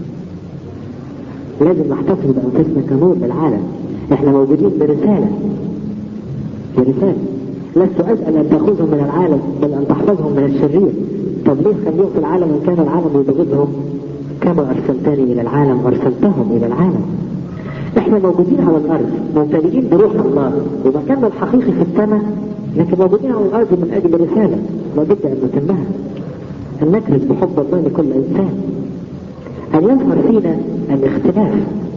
لازم نحتفظ بانفسنا كنور للعالم احنا موجودين برسالة برسالة لست اسأل ان تأخذهم من العالم بل ان تحفظهم من الشرير طب ليه خليهم في العالم ان كان العالم يبغضهم كما أرسلتني إلى العالم أرسلتهم إلى العالم احنا موجودين على الأرض ممتلئين بروح الله ومكاننا الحقيقي في السماء لكن موجودين على الأرض من أجل رسالة لابد أن نتمها أن نكرز بحب الله لكل إنسان أن يظهر فينا الاختلاف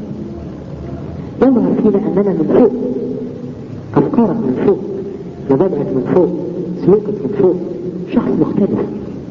يظهر فينا أننا من فوق أفكارك من فوق مبادئك من فوق سلوكك من فوق شخص مختلف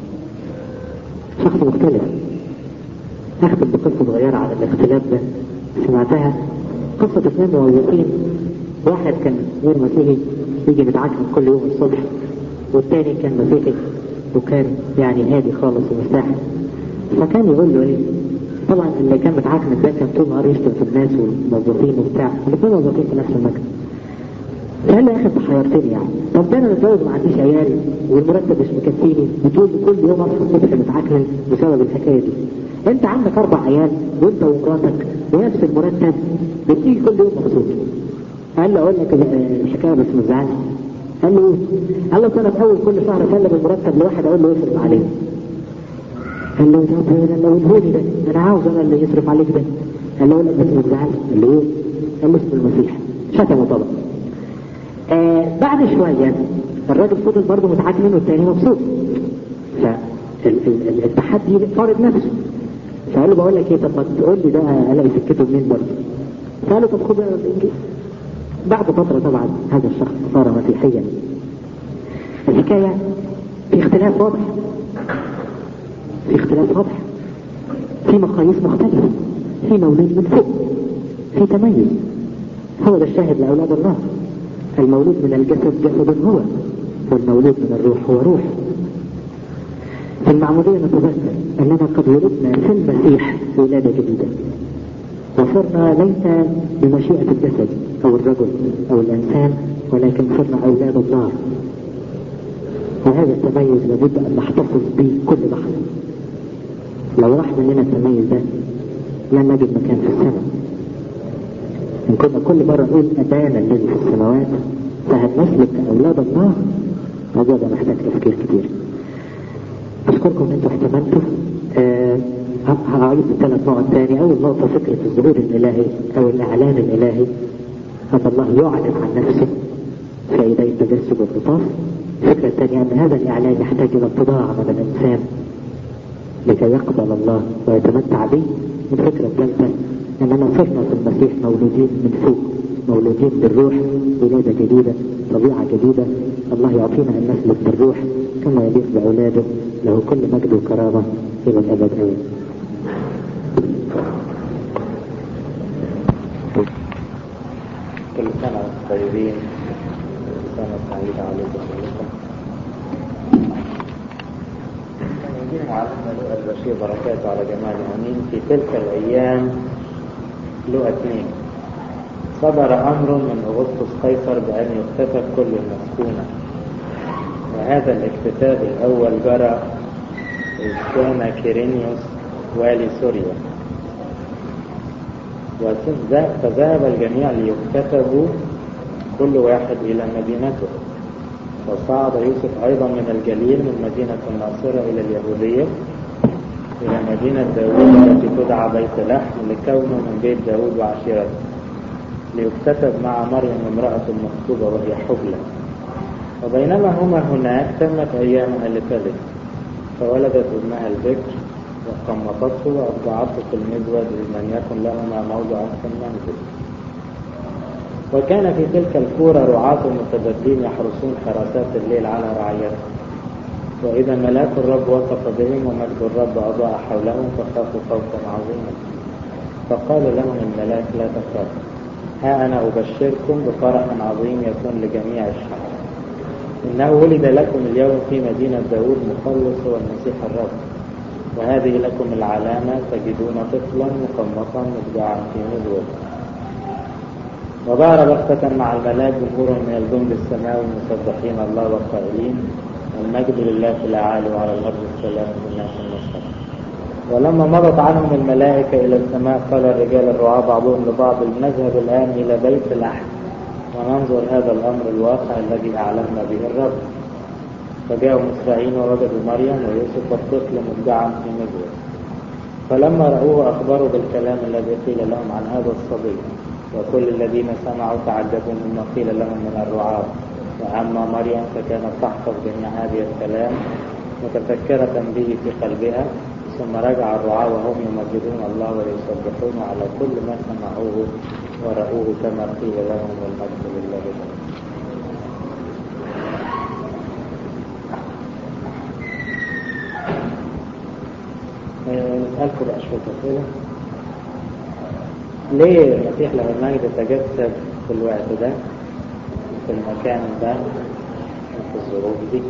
شخص مختلف أختم بقصة صغيرة على الاختلاف ده سمعتها قصة اثنين موظفين واحد كان غير مسيحي يجي متعكم كل يوم الصبح والتاني كان مسيحي وكان يعني هادي خالص ومرتاح فكان يقول له ايه طبعا اللي كان متعكم ده كان طول النهار يشتم في الناس والموظفين وبتاع الاثنين موظفين في نفس المكتب فقال لي يا اخي انت حيرتني يعني طب ده انا متجوز ما عنديش عيال والمرتب مش مكفيني بتقول لي كل يوم اصحى الصبح متعكنن بسبب الحكايه دي انت عندك اربع عيال وانت ومراتك بنفس المرتب بتيجي كل يوم مبسوط قال له اقول لك الحكايه بس ما تزعلش قال له ايه؟ قال له انا في اول كل شهر اكلم المرتب لواحد اقول له يصرف عليه قال له طب انا لو ادهوني ده انا عاوز انا اللي يصرف عليك ده قال له اقول لك بس ما تزعلش قال له ايه؟ قال له اسم المسيح شتمه طبعا آه بعد شويه الراجل فضل برضه متعكنن والتاني مبسوط فالتحدي فارض نفسه فقال له بقول لك ايه طب ما تقول لي ده الاقي سكته منين برضه فقال له طب خد الانجيل بعد فترة طبعا هذا الشخص صار مسيحيا الحكاية في اختلاف واضح في اختلاف واضح في مقاييس مختلفة في مولود من فوق في تميز هو ده الشاهد لأولاد الله المولود من الجسد جسد هو والمولود من الروح هو روح في المعمودية نتذكر أننا قد ولدنا في المسيح ولادة جديدة وصرنا ليس بمشيئة الجسد أو الرجل أو الإنسان ولكن صرنا أولاد الله وهذا التميز لابد أن نحتفظ به كل لحظة لو راح مننا التميز ده لن نجد مكان في السماء إن كنا كل مرة نقول أبانا الذي في السماوات فهل نسلك كأولاد الله الموضوع ده محتاج تفكير كتير أشكركم أن أنتم احتملتوا أه هعيد الثلاث نقط تاني أول نقطة فكرة الظهور الإلهي أو الإعلان الإلهي هذا الله يعلن عن نفسه في يدي التجسد والغطاس الفكرة الثانية أن هذا الإعلان يحتاج إلى اتضاع من الإنسان لكي يقبل الله ويتمتع به الفكرة الثالثة أننا صرنا في المسيح مولودين من فوق مولودين بالروح ولادة جديدة طبيعة جديدة الله يعطينا أن نسلك بالروح كما يليق بأولاده له كل مجد وكرامة إلى الأبد آمين كل سنة وانتم طيبين سنة سعيدة عليكم كلكم يجينا معلمنا لؤى البشير بركاته على جمال الأمين في تلك الأيام لؤى اثنين صدر أمر من أغسطس قيصر بأن يختفى كل المسكونة وهذا الاكتتاب الأول جرى إذ كان كيرينيوس والي سوريا فذهب الجميع ليكتتبوا كل واحد إلى مدينته وصعد يوسف أيضا من الجليل من مدينة الناصرة إلى اليهودية إلى مدينة داود التي تدعى بيت لحم لكونه من بيت داود وعشيرته ليكتتب مع مريم امرأة مخطوبة وهي حبلى وبينما هما هناك تمت أيامها لتلد فولدت ابنها البكر وقمطته وأرضعته في المزود لمن يكن لهما موضع في المنزل وكان في تلك الكورة رعاة متبدين يحرسون حراسات الليل على رعيتهم وإذا ملاك الرب وقف بهم ومجد الرب أضاء حولهم فخافوا خوفا عظيما فقال لهم الملاك لا تخافوا ها أنا أبشركم بفرح عظيم يكون لجميع الشعب إنه ولد لكم اليوم في مدينة داود مخلص هو المسيح الرب وهذه لكم العلامة تجدون طفلا مقمصا مفجعا في مزود وظهر بغتة مع الملاك جمهور من الجند السماوي مسبحين الله والقائلين المجد لله في الأعالي وعلى الأرض السلام للناس المصطفى ولما مضت عنهم الملائكة إلى السماء قال الرجال الرعاة بعضهم لبعض نذهب الآن إلى بيت الأحد وننظر هذا الأمر الواقع الذي أعلمنا به الرب فجاءوا مسرعين ووجدوا مريم ويوسف والطفل مفجعا في مزود فلما رأوه أخبروا بالكلام الذي قيل لهم عن هذا الصبي وكل الذين سمعوا تعجبوا مما قيل لهم من الرعاة وأما مريم فكانت تحفظ جميع هذه الكلام متفكرة به في قلبها ثم رجع الرعاة وهم يمجدون الله ويسبحون على كل ما سمعوه ورأوه كما قيل لهم والمجد لله نسألكم بقى شوية أسئلة ليه المسيح له المجد تجسد في الوقت ده في المكان ده في الظروف دي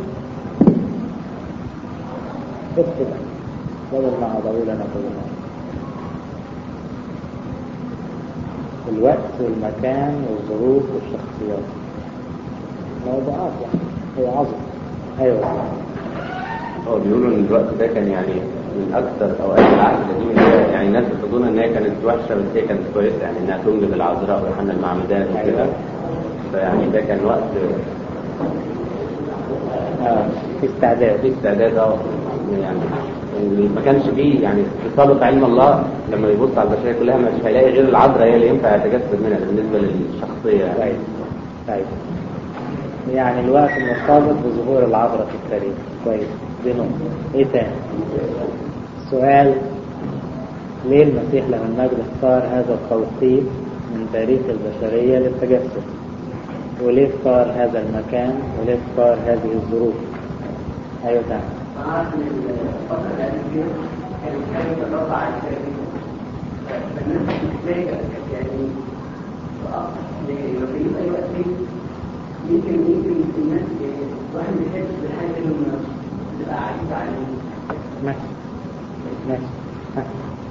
بس كده بدل ما اقعد اقول انا كل مرة الوقت والمكان والظروف والشخصيات موضوعات يعني هي عظمة ايوه هو بيقولوا ان الوقت ده كان يعني من اكثر اوقات العهد القديم اللي هي يعني الناس بتظن ان هي كانت وحشه بس هي كانت كويسه يعني انها تنجب العذراء ويوحنا المعمدان وكده فيعني ده كان وقت اه في استعداد في استعداد اه يعني ما كانش فيه يعني بسابق علم الله لما يبص على البشريه كلها مش هيلاقي غير العذراء هي اللي ينفع يتجسد منها بالنسبه للشخصيه يعني. طيب طيب يعني الوقت مرتبط بظهور العذراء في التاريخ كويس دي نقطة ايه تاني سؤال ليه المسيح له المجد اختار هذا التوقيت من تاريخ البشرية للتجسد وليه اختار هذا المكان وليه اختار هذه الظروف ايوه تمام عارف ان الفترة الأخيرة كانت حاجة الرفع على التاريخ فالناس ازاي كانت يعني لو في أي وقت يمكن يمكن الناس الواحد بيحس بالحاجة اللي بتبقى عايزة عليه ماشي ماشي ها.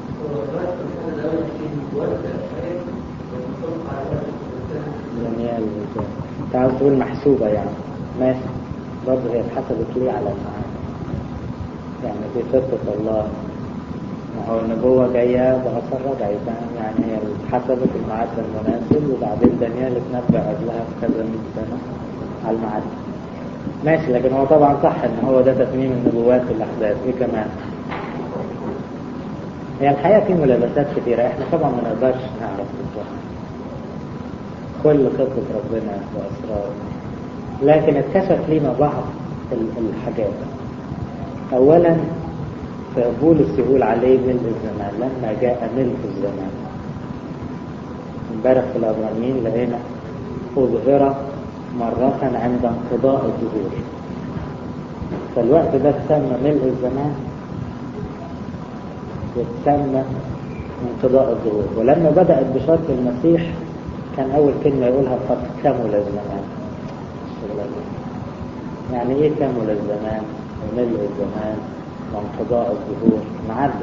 جميل انت عاوز تقول محسوبة يعني ماشي برضه هي اتحسبت ليه على المعاد يعني دي خطة الله ما هو النبوة جاية بأثر رجعي فاهم يعني هي اتحسبت الميعاد المناسب وبعدين دانيال اتنبأ قبلها بكذا 100 سنة على الميعاد ماشي لكن هو طبعا صح ان هو ده تتميم النبوات والاحداث ايه كمان هي الحقيقة في ملابسات كتيرة احنا طبعا ما نقدرش نعرف بالظبط كل خطة ربنا وأسراره لكن اتكشف لنا بعض ال- الحاجات أولا فبولس يقول عليه ملء الزمان لما جاء ملء الزمان امبارح في العبرانيين لقينا أظهر مرة عند انقضاء الظهور فالوقت ده تسمى ملء الزمان وتسمى انقضاء الظهور ولما بدأت بشرط المسيح كان أول كلمة يقولها قد كمل الزمان يعني إيه كمل الزمان وملء الزمان وانقضاء الظهور معدة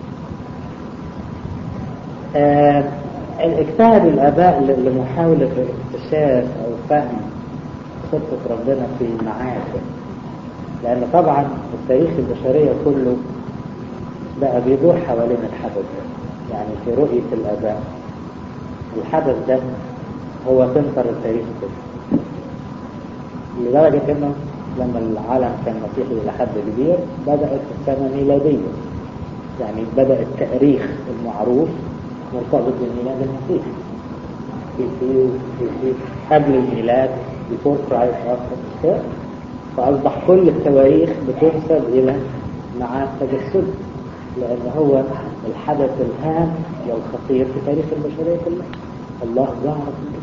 آه اجتهد الآباء ل- لمحاولة اكتشاف أو فهم خطة ربنا في المعاد لأن طبعا التاريخ البشرية كله بقى بيدور حوالين الحدث ده يعني في رؤية الآباء الحدث ده هو سنتر التاريخ كله لدرجة انه لما العالم كان مسيحي إلى حد كبير بدأت السنة ميلادية يعني بدأ التاريخ المعروف مرتبط بميلاد المسيح في في في, في قبل الميلاد before Christ after Christ فأصبح كل التواريخ بتنسب إلى مع تجسد لأن هو الحدث الهام والخطير في تاريخ البشرية كلها الله ظهر في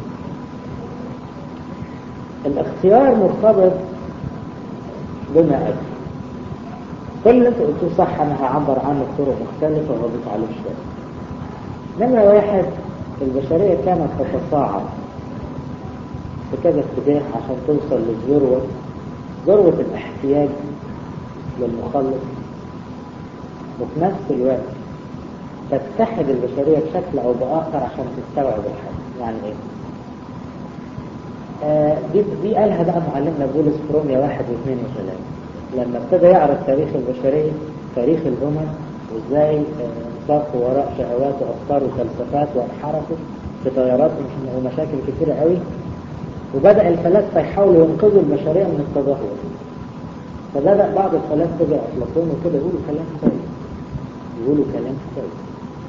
الاختيار مرتبط بما أدري كل اللي انت قلتوه صح انا هعبر عنه بطرق مختلفة وأضيف عليه شوية نمرة واحد البشرية كانت تتصاعد في كذا اتجاه عشان توصل للذروة ذروة الاحتياج للمخلص وفي نفس الوقت تتحد البشرية بشكل أو بآخر عشان تستوعب الحاجة يعني إيه؟ آه دي, دي قالها بقى معلمنا بولس في روميا واحد واثنين وثلاثة لما ابتدى يعرف تاريخ البشرية تاريخ الأمم وازاي آه، انساقوا وراء شهوات وأفكار وفلسفات وانحرفوا في تيارات ومش- ومشاكل كتيرة قوي وبدأ الفلاسفة يحاولوا ينقذوا البشرية من التدهور فبدأ بعض الفلاسفة زي أفلاطون وكده يقولوا كلام كويس يقولوا كلام كويس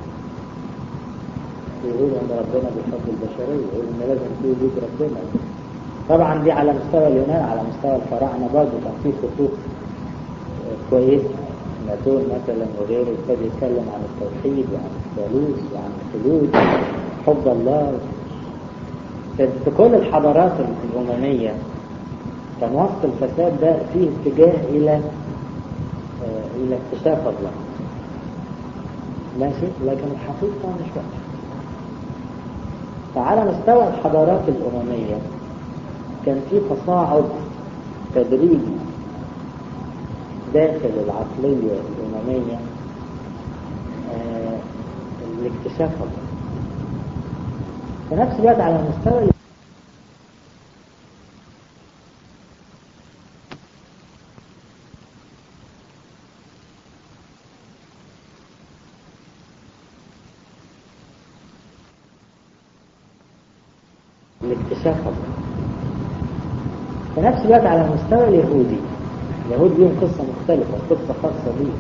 يقولوا ان ربنا بيحب البشريه يقولوا ان لازم في وجود ربنا طبعا دي على مستوى اليونان على مستوى الفراعنه برضه كان في خطوط كويس ناتون مثلا وغيره ابتدى يتكلم عن التوحيد وعن الثالوث وعن الخلود حب الله في كل الحضارات الأممية كان وسط الفساد ده فيه اتجاه إلى آه إلى اكتشاف الله ماشي لكن الحقيقة مش وحشة فعلى مستوى الحضارات الأممية كان في تصاعد تدريجي داخل العقلية الأممية آه لاكتشاف الله في نفس الوقت على المستوى لاكتشاف الله في نفس الوقت على المستوى اليهودي اليهود ليهم قصة مختلفة قصة خاصة بيه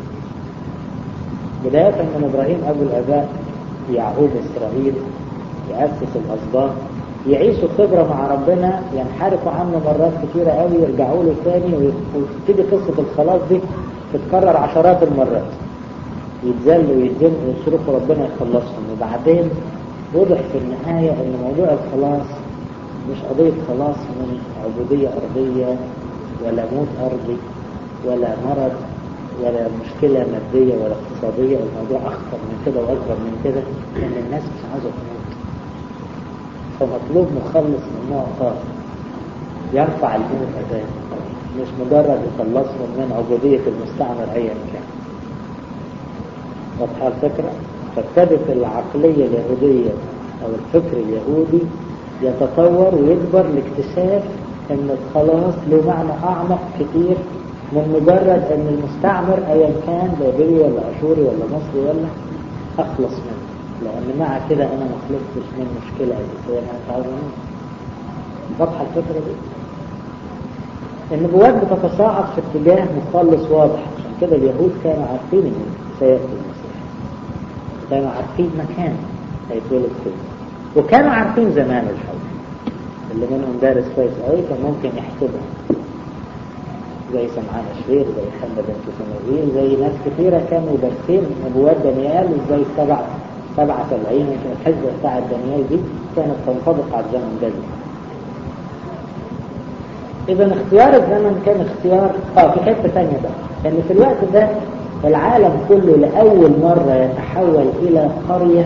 بداية من إبراهيم أبو الآباء يعقوب إسرائيل يأسس الأسباط يعيشوا خبرة مع ربنا ينحرفوا عنه مرات كثيرة قوي يرجعوا له تاني وتبتدي قصة الخلاص دي تتكرر عشرات المرات يتذلوا ويتزنقوا ويصرخوا ربنا يخلصهم وبعدين وضح في النهاية ان موضوع الخلاص مش قضية خلاص من عبودية أرضية ولا موت أرضي ولا مرض ولا مشكلة مادية ولا اقتصادية الموضوع أخطر من كده وأكبر من كده لأن الناس مش عاوزة تموت فمطلوب مخلص من نوع خاص يرفع الموت أذان مش مجرد يخلصهم من عبودية المستعمر أيا كان واضحة الفكرة فابتدت العقلية اليهودية أو الفكر اليهودي يتطور ويكبر لاكتشاف ان الخلاص له معنى اعمق كتير من مجرد ان المستعمر ايا كان بابلي ولا اشوري ولا مصري ولا اخلص منه لان مع كده انا ما خلصتش من مشكله اساسيه انا مش عاوز اموت واضحه الفكره دي النبوات بتتصاعد في اتجاه مخلص واضح عشان كده اليهود كانوا عارفين ان سياتي المسيح كانوا عارفين مكان هيتولد فيه وكانوا عارفين زمان الحول اللي منهم دارس كويس قوي كان ممكن يحسبها زي سمعان الشرير زي حمد بن سموئيل زي ناس كثيرة كانوا دارسين نبوات دانيال زي سبع سبعة سبعين يمكن الحزبة بتاعت دانيال دي كانت تنطبق على الزمن ده إذا اختيار الزمن كان اختيار اه في حتة ثانية بقى لأن في الوقت ده العالم كله لأول مرة يتحول إلى قرية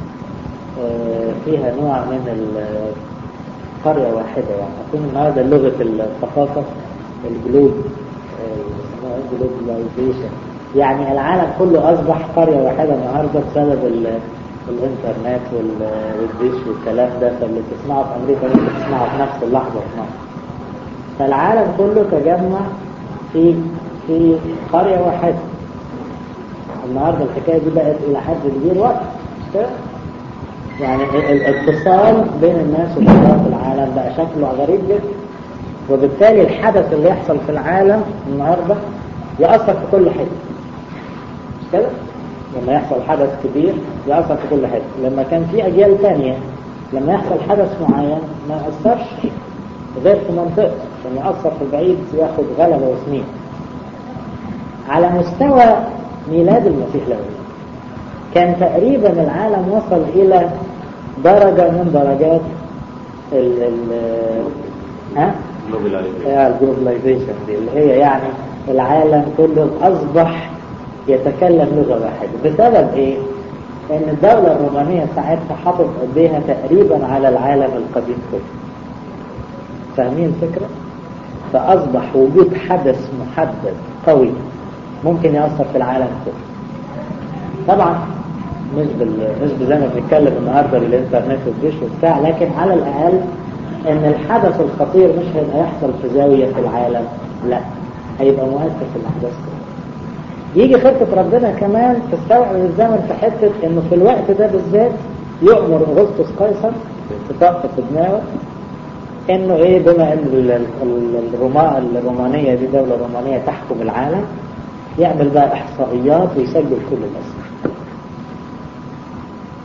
فيها نوع من قرية واحدة يعني أكون النهاردة لغة الثقافة الجلوب جلوبلايزيشن يعني العالم كله أصبح قرية واحدة النهاردة بسبب الإنترنت والديش والكلام ده فاللي تسمعه في أمريكا ممكن تسمعه في نفس اللحظة في مصر فالعالم كله تجمع في في قرية واحدة النهاردة الحكاية دي بقت إلى حد كبير واضح يعني الاتصال بين الناس وبين العالم بقى شكله غريب جدا وبالتالي الحدث اللي يحصل في العالم النهاردة يأثر في كل حتة مش كده؟ لما يحصل حدث كبير يأثر في كل حتة لما كان في أجيال ثانية لما يحصل حدث معين ما يأثرش غير في منطقة عشان يأثر في البعيد ياخد غلبة وسنين على مستوى ميلاد المسيح له كان تقريبا العالم وصل إلى درجة من درجات ال ال ها؟ الجلوبلايزيشن دي اللي هي يعني العالم كله أصبح يتكلم لغة واحدة بسبب إيه؟ إن الدولة الرومانية ساعتها حطت إيديها تقريبا على العالم القديم كله فاهمين الفكرة؟ فأصبح وجود حدث محدد قوي ممكن يأثر في العالم كله طبعا مش بال... مش زي ما بنتكلم النهارده بالانترنت والدش وبتاع لكن على الاقل ان الحدث الخطير مش هيبقى يحصل في زاويه في العالم لا هيبقى مؤثر في الاحداث كلها يجي خطه ربنا كمان تستوعب الزمن في حته انه في الوقت ده بالذات يؤمر اغسطس قيصر في طاقه في دماغه انه ايه بما ان الروما الرومانيه دي دوله رومانيه تحكم العالم يعمل بقى احصائيات ويسجل كل الاسماء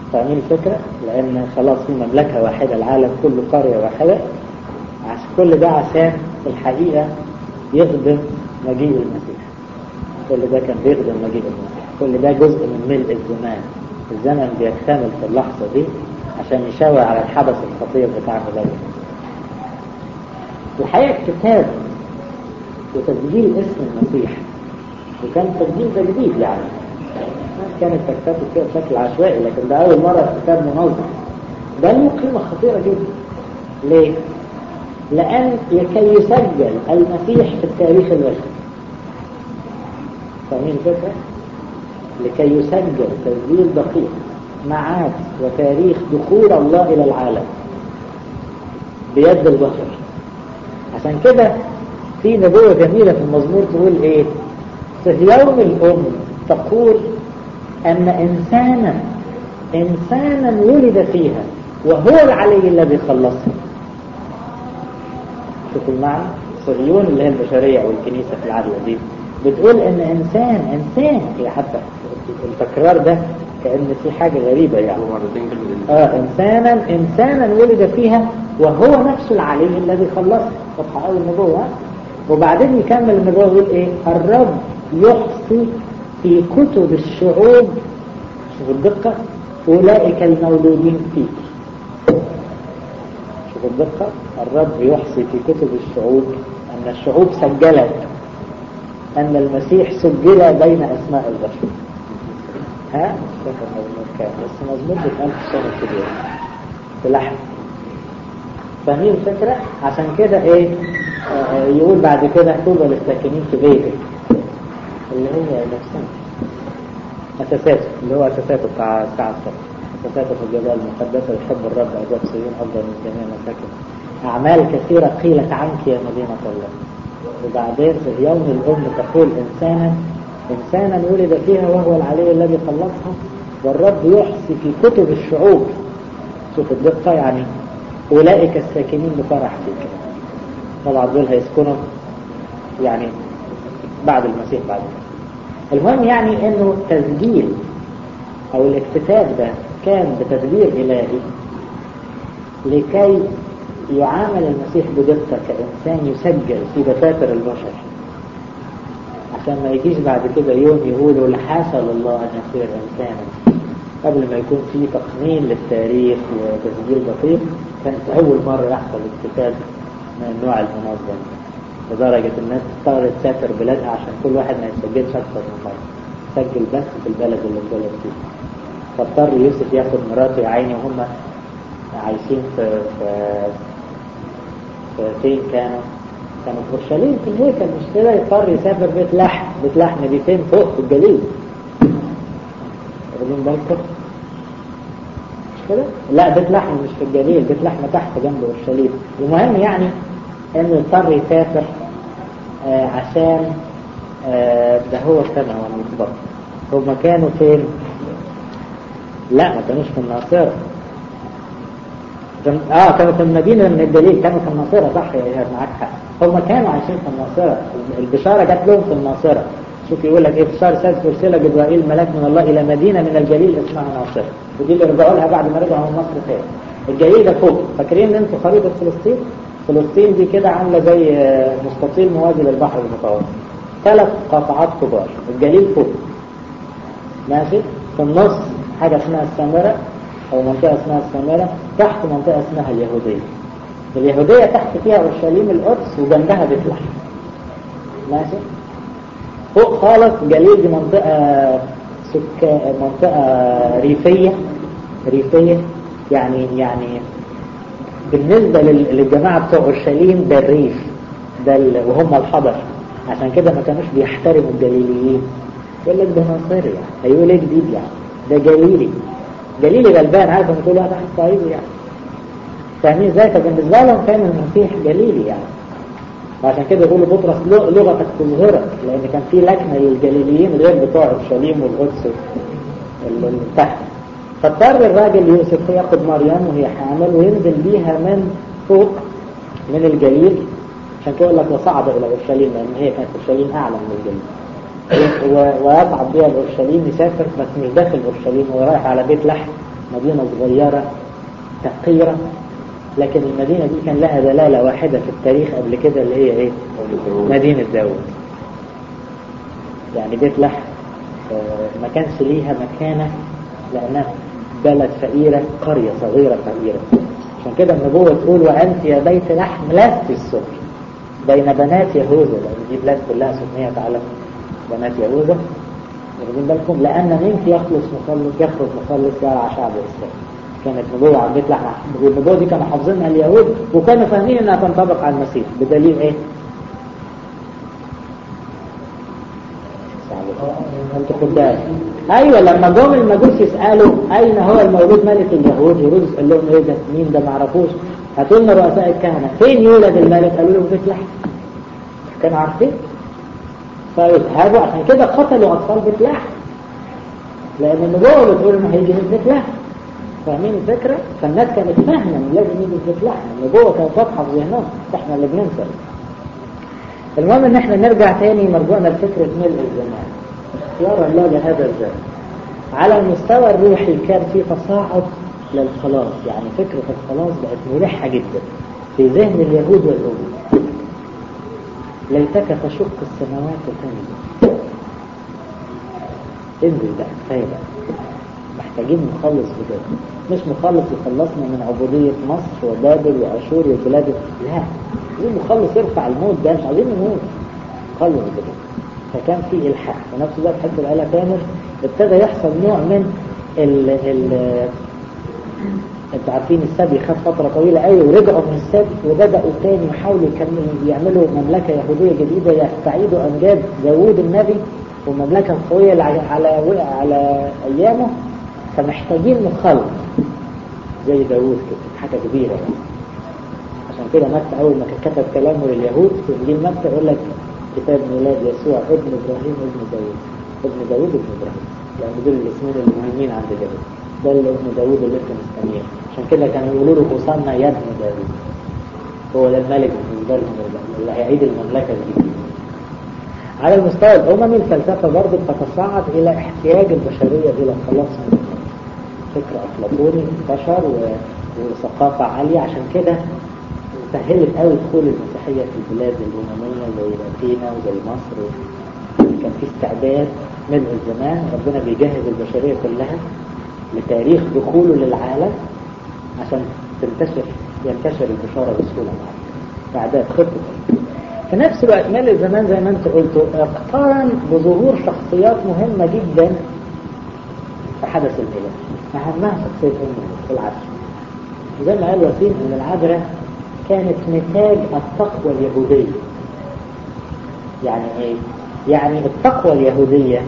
فاهمين الفكرة؟ لأن خلاص في مملكة واحدة العالم كله قرية واحدة عشان كل ده عشان في الحقيقة يخدم مجيء المسيح كل ده كان بيخدم مجيء المسيح كل ده جزء من ملء الزمان الزمن بيكتمل في اللحظة دي عشان يشاور على الحدث الخطير بتاع مجيء المسيح الحقيقة الكتاب وتسجيل اسم المسيح وكان التسجيل ده جديد يعني الناس كانت تكتبه كده بشكل عشوائي لكن ده أول مرة الكتاب منظم ده له قيمة خطيرة جدا ليه؟ لأن لكي يسجل المسيح في التاريخ البشري فاهمين الفكرة؟ لكي يسجل تسجيل دقيق معاد وتاريخ دخول الله إلى العالم بيد البشر عشان كده في نبوة جميلة في المزمور تقول ايه في يوم الأم تقول أن إنسانا إنسانا ولد فيها وهو العلي الذي خلصها شوفوا المعنى صهيون اللي هي البشرية أو الكنيسة في العدوى دي بتقول إن إنسان إنسان هي حتى التكرار ده كأن في حاجة غريبة يعني مرتين كلمة آه إنسانا إنسانا ولد فيها وهو نفس العلي الذي خلصها واضحة أول النبوة ها؟ وبعدين يكمل النبوة يقول إيه الرب يحصي في كتب الشعوب شوفوا الدقة أولئك المولودين فيك شوفوا الدقة الرب يحصي في كتب الشعوب أن الشعوب سجلت أن المسيح سجل بين أسماء البشر ها مش فاكر مزمور كام بس مزمور بيتقال في السنة الكبيرة في لحم فاهمين الفكرة عشان كده ايه آه يقول بعد كده طوبى للساكنين في بيتك اللي هي نفسنا أساساته اللي هو أساساته بتاع الساعة الصبح أساساته في الجبال المقدسة يحب الرب أجاب صيون أفضل من جميع مساكن أعمال كثيرة قيلت عنك يا مدينة الله وبعدين في يوم الأم تقول إنسانا إنسانا ولد فيها وهو العلي الذي خلصها والرب يحصي في كتب الشعوب شوف الدقة يعني أولئك الساكنين بفرح فيك طبعا دول هيسكنوا يعني بعد المسيح بعد المسيح. المهم يعني انه تسجيل او الاكتتاب ده كان بتدبير الهي لكي يعامل المسيح بدقة كإنسان يسجل في دفاتر البشر عشان ما يجيش بعد كده يوم يقولوا لحاشا لله أن يصير إنسانا قبل ما يكون في تقنين للتاريخ وتسجيل دقيق كانت أول مرة يحصل اكتتاب من النوع المنظم لدرجة الناس اضطرت تسافر بلادها عشان كل واحد ما يسجلش أكثر من مرة سجل بس في البلد اللي اتولد فيه فاضطر يوسف ياخد مراته يا عيني وهم عايشين في في في فين كانوا؟ كانوا في اورشليم في الهيكل مش كده يضطر يسافر بيت لحم بيت لحم دي فين فوق في الجليل واخدين بالكم؟ مش كده؟ لا بيت لحم مش في الجليل بيت لحم تحت جنب اورشليم المهم يعني انه يضطر يسافر آه عشان آه ده هو السنة هو المطبق هم كانوا فين؟ لا ما كانوش في الناصرة كان- اه كانوا في المدينة من الدليل كانوا في الناصرة صح يا إيهاب معاك حق هم كانوا عايشين في الناصرة البشارة جات لهم في الناصرة شوف يقول لك ايه في الشهر السادس ارسل جبرائيل ملاك من الله الى مدينة من الجليل اسمها ناصرة ودي اللي رجعوا لها بعد ما رجعوا من مصر تاني الجليل ده فوق فاكرين ان انتوا خريطة فلسطين فلسطين دي كده عاملة زي آه، مستطيل موازي للبحر المتوسط ثلاث قطعات كبار الجليل فوق ماشي في النص حاجة اسمها السامرة أو منطقة اسمها السامرة تحت منطقة اسمها اليهودية اليهودية تحت فيها أورشليم القدس وجنبها بيت لحم ماشي فوق خالص جليل دي منطقة سكا منطقة ريفية ريفية يعني يعني بالنسبة لل- للجماعة بتوع أورشليم ده الريف ده ال- وهم الحضر عشان كده ما كانوش بيحترموا الجليليين يقول لك ده ناصري يعني هيقول ايه جديد يعني ده جليلي جليلي غلبان عارف لما تقول واحد واحد صعيدي يعني فاهمين ازاي فبالنسبة لهم كان المسيح جليلي يعني وعشان كده يقولوا بطرس لغ- لغتك تظهرك لان كان في لكنه للجليليين غير بتوع اورشليم والقدس ال- اللي تحت فاضطر الراجل يوسف ياخد مريم وهي حامل وينزل بيها من فوق من الجليل عشان كده يقول لك وصعد الى اورشليم لان هي كانت اورشليم اعلى من الجليل و- ويصعد بها لاورشليم يسافر بس مش داخل اورشليم هو رايح على بيت لحم مدينة صغيرة فقيرة لكن المدينة دي كان لها دلالة واحدة في التاريخ قبل كده اللي هي ايه مدينة داود يعني بيت لحم آه، ما كانش ليها مكانة لأنها بلد فقيرة قرية صغيرة فقيرة عشان كده النبوة تقول وأنت يا بيت لحم لست السكر بين بنات يهوذا لأن دي بلاد كلها سميت على بنات يهوذا واخدين بالكم لأن منك يخلص مخلص يخرج مخلص يرعى شعب إسرائيل كانت نبوة عن بيت لحم والنبوة دي كانوا حافظينها اليهود وكانوا فاهمين انها تنطبق على المسيح بدليل ايه؟ انت خدام ايوه لما جم المجوس يسالوا اين هو المولود ملك اليهود هيرودس قال لهم ايه ده مين ده ما عرفوش هاتوا لنا رؤساء الكهنه فين يولد الملك قالوا لهم بيت لحم كانوا عارفين فيذهبوا عشان كده قتلوا اطفال بيت لحم لان النبوه بتقول انه هيجي من بيت لحم فاهمين الفكره فالناس كانت فاهمه انه لازم يجي من بيت لحم النبوه كانت واضحه في ذهنهم احنا اللي بننسى المهم ان احنا نرجع تاني مرجوعنا لفكره ملء الزمان اختيار الله لهذا الزمن على المستوى الروحي كان في تصاعد للخلاص يعني فكرة الخلاص بقت مريحة جدا في ذهن اليهود والأمم ليتك تشق السماوات وتنزل انزل بقى كفاية بقى محتاجين مخلص بجد مش مخلص يخلصنا من عبودية مصر وبابل وأشور والبلاد لا عايزين مخلص يرفع الموت ده مش عايزين نموت خلص بجد فكان في إلحاح في نفس الوقت حتى الآلة تامر ابتدى يحصل نوع من ال ال انتوا عارفين السبي خد فترة طويلة قوي ورجعوا من السبي وبدأوا تاني يحاولوا يكملوا يعملوا مملكة يهودية جديدة يستعيدوا أمجاد داوود النبي والمملكة القوية اللي على على على أيامه فمحتاجين مخلص زي داوود كده حاجة كبيرة يعني. عشان كده متى أول ما كتب كلامه لليهود في إنجيل متى يقول لك كتاب ميلاد يسوع ابن إبراهيم ابن داوود ابن داوود ابن إبراهيم لأن دول الاسمين المهمين عند داوود ده اللي ابن داوود اللي انت مستنيه عشان كده كانوا يقولوا له وصلنا يا ابن داوود هو ده الملك بالنسبه لهم اللي هيعيد المملكه الجديده على المستوى الاممي الفلسفه برضه بتتصاعد الى احتياج البشريه الى الخلاص من الموت. فكر افلاطوني بشر و... وثقافه عاليه عشان كده سهلت قوي دخول المسيحيه في البلاد الامميه زي اثينا وزي مصر و... كان في استعداد من الزمان ربنا بيجهز البشريه كلها لتاريخ دخوله للعالم عشان تنتشر ينتشر البشارة بسهولة معه إعداد خطة في نفس الوقت مال الزمان زي ما انت قلت اقترن بظهور شخصيات مهمة جدا في حدث الإله أهمها شخصية أم في العصر زي ما قال وسيم أن العذراء كانت نتاج التقوى اليهودية يعني ايه؟ يعني التقوى اليهودية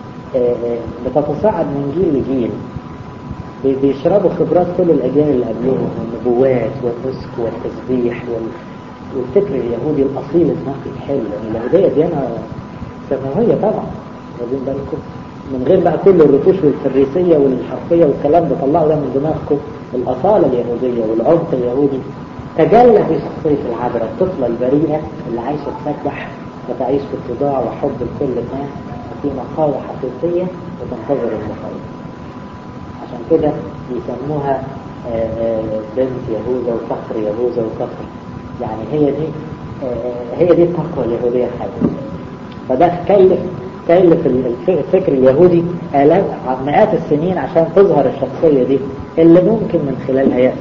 بتتصاعد من جيل لجيل بيشربوا خبرات كل الأجيال اللي قبلهم والنبوات والنسك والتسبيح وال... والفكر اليهودي الأصيل النقي الحلو يعني اليهودية ديانة سماوية طبعا واخدين بالكم من غير بقى كل الرتوش والفريسية والحرفية والكلام ده طلعوا ده من دماغكم الأصالة اليهودية والعمق اليهودي تجلى في شخصية العذراء الطفلة البريئة اللي عايشة تسبح وتعيش في اتضاع وحب لكل الناس وفي نقاوة حقيقية وتنتظر المخلص عشان كده بيسموها بنت يهوذا وفخر يهوذا وفخر يعني هي دي هي دي التقوى اليهودية الحقيقية فده كلف كلف الفكر اليهودي آلاف مئات السنين عشان تظهر الشخصية دي اللي ممكن من خلالها يأتي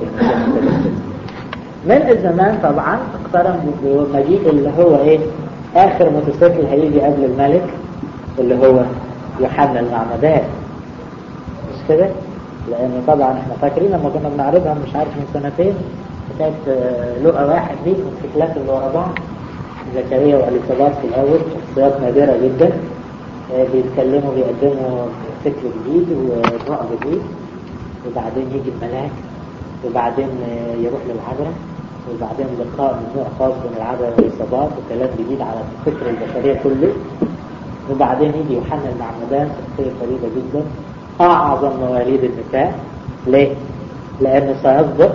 من الزمان طبعا اقترن بمجيء اللي هو ايه اخر موتوسيكل هيجي قبل الملك اللي هو يوحنا المعمدان مش كده لان طبعا احنا فاكرين لما كنا بنعرضها مش عارف من سنتين كانت لقى واحد دي الموتوسيكلات اللي ورا بعض زكريا واليصابات في الاول شخصيات نادره جدا بيتكلموا بيقدموا فكر جديد ونوع جديد وبعدين يجي الملاك وبعدين يروح للعذراء وبعدين لقاء من نوع خاص بين العذراء والإصابات وكلام جديد على فكر البشرية كله وبعدين يجي يوحنا المعمدان شخصية فريدة جدا أعظم مواليد النساء ليه؟ لأنه سيسبق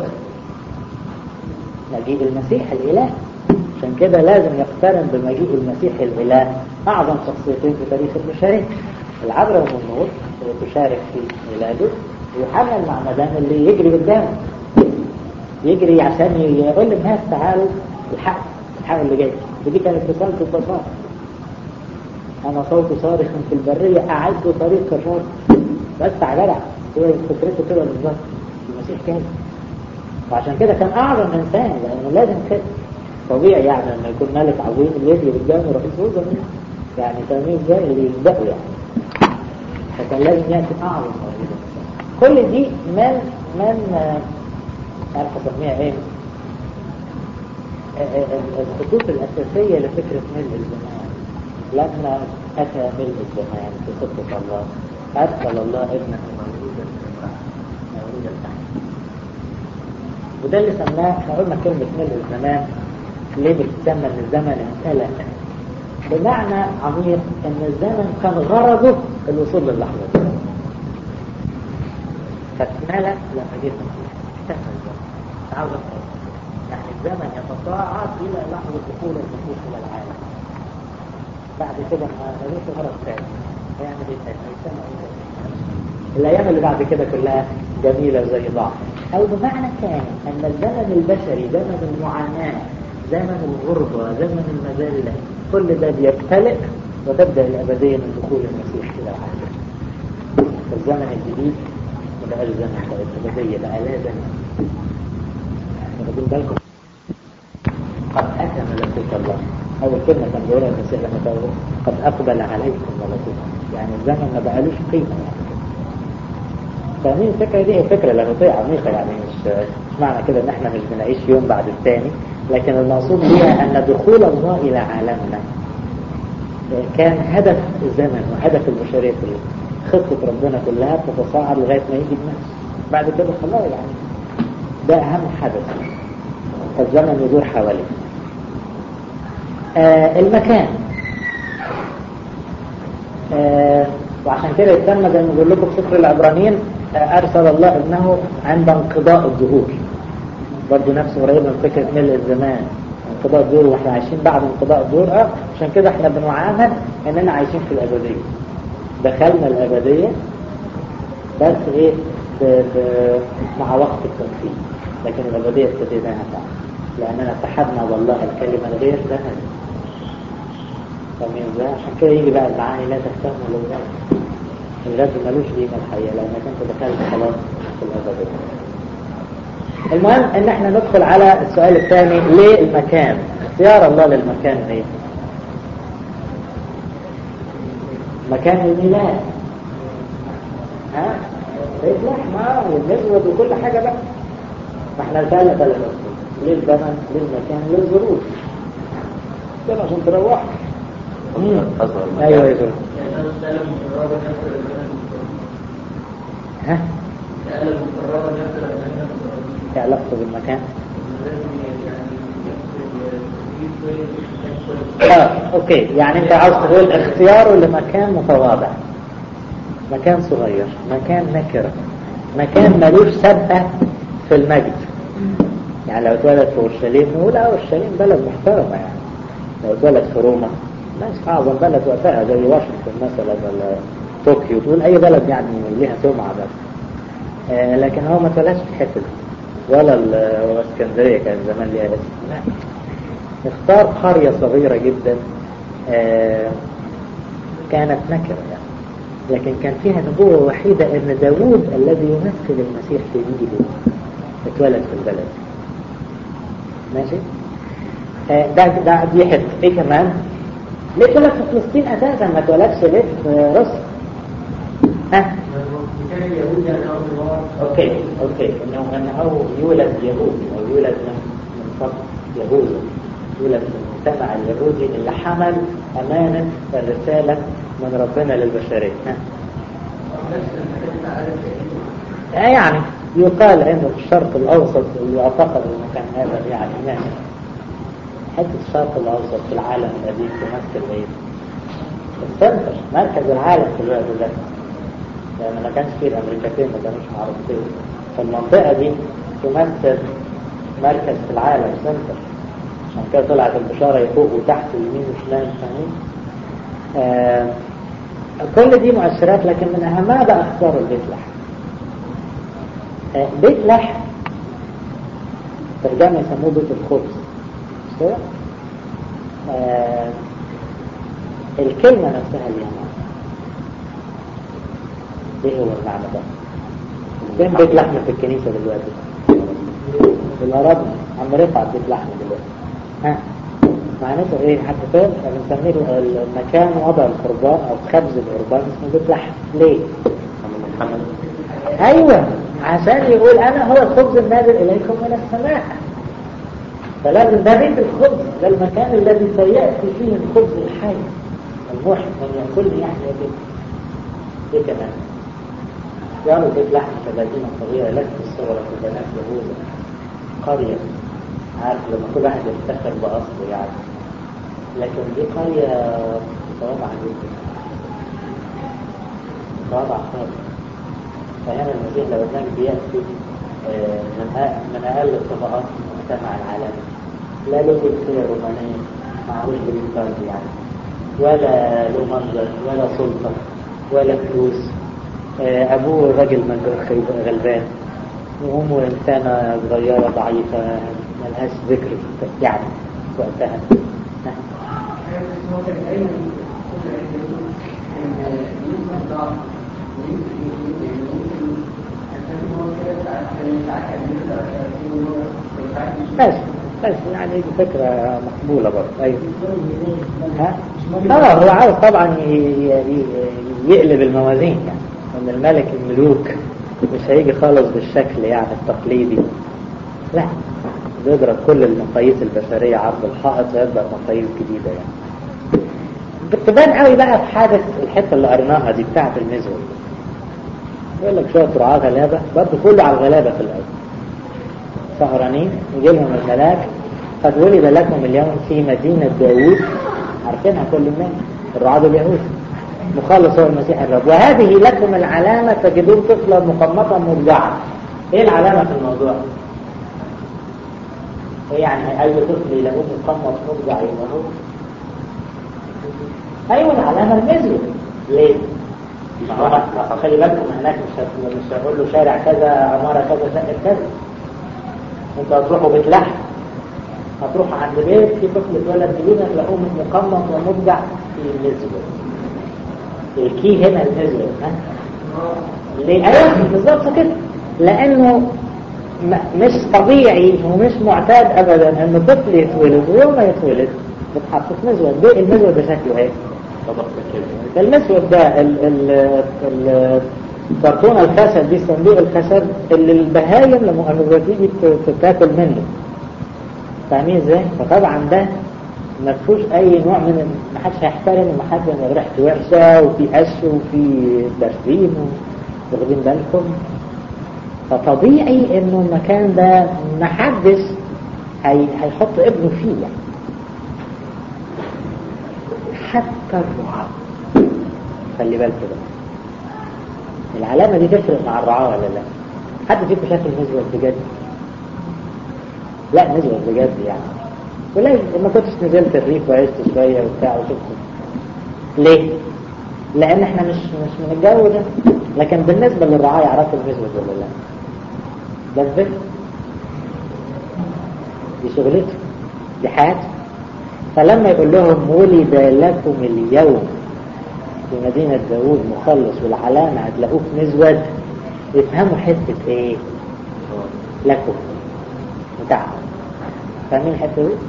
مجيء المسيح الإله عشان كده لازم يقترن بمجيء المسيح الإله أعظم شخصيتين في تاريخ البشرية العذراء والنور تشارك في ميلاده يوحنا المعمدان اللي يجري قدامه يجري عشان يقول للناس تعالوا الحق الحق اللي جاي ودي كانت رسالة البشر أنا صوت صارخ في البرية أعد طريق الرب بس على جدع هي فكرته كده بالظبط المسيح كان وعشان كده كان أعظم إنسان لأنه لازم كده طبيعي يعني لما يكون ملك عظيم اللي يجري قدامه رئيس وزراء يعني تلاميذ ازاي اللي يسبقوا يعني فكان لازم يأتي أعظم موجودة كل دي من من عارف اسميها ايه الخطوط الأساسية لفكرة ملء الزمان لما أتى ملء الزمان في خطة الله أرسل الله ابنه مولودا مولودا تحت وده اللي سماه احنا قلنا كلمة ملء الزمان ليه بتسمى ان الزمن امتلأ بمعنى عميق ان الزمن كان غرضه الوصول للحظة دي فاتملأ لما جه المسيح اكتفى الزمن عاوز أفهم. يعني الزمن يتصاعد الى لحظة دخول المسيح الى العالم بعد كده ما ملوش غرض ثاني هيعمل ايه تاني؟ هيسمع ايه تاني؟ الايام اللي بعد كده كلها جميلة زي بعض او بمعنى ثاني ان الزمن البشري زمن المعاناة زمن الغربة زمن المذلة كل ده بيبتلئ وتبدأ الأبدية من دخول المسيح إلى العالم الزمن الجديد وبقى الزمن بقى الأبدية بقى لا زمن واخدين بالكم قد أتى ملكوت الله أول كلمة كان بيقولها المسيح لما قال قد أقبل عليكم ملكوت يعني الزمن ما بقالوش قيمة يعني فاهمين الفكرة دي هي فكرة لاهوتية عميقة يعني مش مش معنى كده ان احنا مش بنعيش يوم بعد الثاني لكن المقصود بها ان دخول الله الى عالمنا كان هدف الزمن وهدف البشرية كلها خطة ربنا كلها تتصاعد لغاية ما يجي الناس بعد كده خلاص يعني ده اهم حدث فالزمن يدور حواليه آه المكان آه وعشان كده يتسمى زي ما بقول لكم في سفر العبرانيين أرسل الله ابنه عند انقضاء الظهور برضه نفس قريبة من فكرة ملء الزمان انقضاء الظهور واحنا عايشين بعد انقضاء الظهور اه عشان كده احنا بنعامل اننا عايشين في الأبدية دخلنا الأبدية بس ايه ب... ب... مع وقت التنفيذ لكن الأبدية ابتديناها فعلا لأننا اتحدنا بالله الكلمة الغير ذهب فاهمين ازاي؟ عشان كده يجي بقى المعاني لا تهتم للغاية الغد ملوش قيمة الحقيقة لأنك أنت دخلت خلاص في الأبدية المهم ان احنا ندخل على السؤال الثاني ليه المكان اختيار الله للمكان ايه مكان الميلاد ها بيت لحمة والمزود وكل حاجة بقى ما احنا سألنا ثلاث أسئلة ليه الزمن ليه المكان ليه الظروف كده عشان تروح ايوه يا زلمه ها ايه علاقته بالمكان اه اوكي يعني انت عاوز تقول اختياره لمكان متواضع مكان صغير مكان نكرة مكان ملوش سبقة في المجد يعني لو اتولد في اورشليم نقول اه اورشليم بلد محترمة يعني لو اتولد في روما مش اعظم بلد وقتها زي واشنطن مثلا ولا طوكيو تقول اي بلد يعني ليها سمعة بس آه لكن هو ما اتولدش في الحته دي ولا الاسكندريه كان زمان ليها اسم لا اختار قريه صغيره جدا آه كانت نكره يعني لكن كان فيها نبوه وحيده ان داوود الذي يمثل المسيح في جيله اتولد في البلد ماشي آه ده ده دي حته ايه كمان ليه اتولد في فلسطين اساسا ما اتولدش ليه في روسيا ها اوكي اوكي انه انه يولد يهودي او يولد من من فصل يهودي يولد من المجتمع اليهودي اللي حمل امانه الرساله من ربنا للبشريه ها آه يعني يقال انه في الشرق الاوسط يعتقد المكان هذا يعني ماشي حته الشرق الاوسط في العالم القديم تمثل ايه؟ السنتر مركز العالم في الوقت ده لأن ما كانش فيه الأمريكتين ما كانوش معروفين فالمنطقة دي تمثل مركز في العالم سنتر عشان كده طلعت البشارة فوق وتحت ويمين وشمال فاهمين آه كل دي مؤشرات لكن من أهمها بقى اختار البيت لحم آه، بيت لحم ترجمة يسموه بيت الخبز مش كده؟ آه، الكلمة نفسها ليها معنى ايه هو المعنى ده؟ فين بيت لحم في الكنيسة دلوقتي؟ بالأراضي عم رفعت بيت لحم دلوقتي ها معناته ايه حتى فين بنسميه المكان وضع القربان او خبز القربان اسمه بيت لحم ليه؟ محمد ايوه عشان يقول انا هو الخبز النازل اليكم من السماء فلازم ده بيت الخبز ده المكان الذي سياتي فيه الخبز الحي المحي من ياكل يحيى به ايه كمان قالوا بيت لحم كمدينه صغيره لست الصغرى في بنات يهوذا قريه عارف لما كل واحد يفتخر باصله يعني لكن دي قريه متواضعه جدا متواضعه خالص فهنا المسيح لو كان بيأتي آه، من أ- من أقل الطبقات في المجتمع العالمي لا له جنسية رومانية معروف بالإنسان يعني ولا له منظر ولا سلطة ولا فلوس آه، أبوه راجل مج- خيب- غلبان وأمه إنسانة صغيرة ضعيفة ملهاش ذكر يعني وقتها هو كان دايما كل عيد ان يوسف ضعف ويمكن يعني ممكن عشان هو كده ساعات ساعات كان بيقدر ساعات مش ماشي ماشي يعني دي فكرة مقبولة برضه أيوه ها؟ اه هو عاوز طبعا ي- ي- يقلب الموازين يعني ان الملك الملوك مش هيجي خالص بالشكل يعني التقليدي لا بيضرب كل المقاييس البشرية عرض الحائط ويبدأ مقاييس جديدة يعني بتبان قوي بقى في حادث الحتة اللي قريناها دي بتاعة المزور يقول لك شوية رعاة غلابة برضه كله على الغلابة في الأول سهرانين يجي لهم الملاك قد ولد لكم اليوم في مدينة داوود عارفينها كل الناس الرعاة اليهود مخلص هو المسيح الرب وهذه لكم العلامة تجدون طفلا مقمطا مرضعا ايه العلامة في الموضوع؟ ايه يعني اي طفل يلاقوه مقمط مرضع يبقى هو ايوه العلامة المزور ليه؟ ما هو ما- خلي بالكم هناك مش هت- مش هقول له شارع كذا عمارة كذا شقة كذا انتوا هتروحوا بيت لحم هتروحوا عند بيت في طفل اتولد جديد هتلاقوه مقمط ومبدع في المزور الكي هنا المزور ها ليه ايوه بالظبط كده لانه م- مش طبيعي ومش معتاد ابدا ان طفل يتولد ويوم ما يتولد بتحط في مزود ده المزود ده شكله ايه؟ طبق كده ده المسود ده ال ال ال كرتون الخشب دي صندوق الخشب اللي البهايم لما لما تيجي ت- تاكل منه فاهمين ازاي؟ فطبعا ده ما فيهوش اي نوع من ما حدش هيحترم وما حدش من ريحته وحشه وفي قش وفي برسيم واخدين بالكم فطبيعي انه المكان ده ما حدش هي هيحط ابنه فيه يعني حتى الرعاة خلي بالك كده العلامة دي تفرق مع الرعاة ولا لا حد فيكم شاف المزود بجد لا مزود بجد يعني قليل ما كنتش نزلت الريف وعشت شوية وبتاع وشفت ليه؟ لأن احنا مش مش من الجو ده لكن بالنسبة للرعاة يعرفوا المزود ولا لا ده الفكر دي شغلته دي حياته فلما يقول لهم ولد لكم اليوم في مدينة داوود مخلص والعلامة هتلاقوه في مزود يفهموا حتة ايه لكم بتاعهم فاهمين الحتة دي؟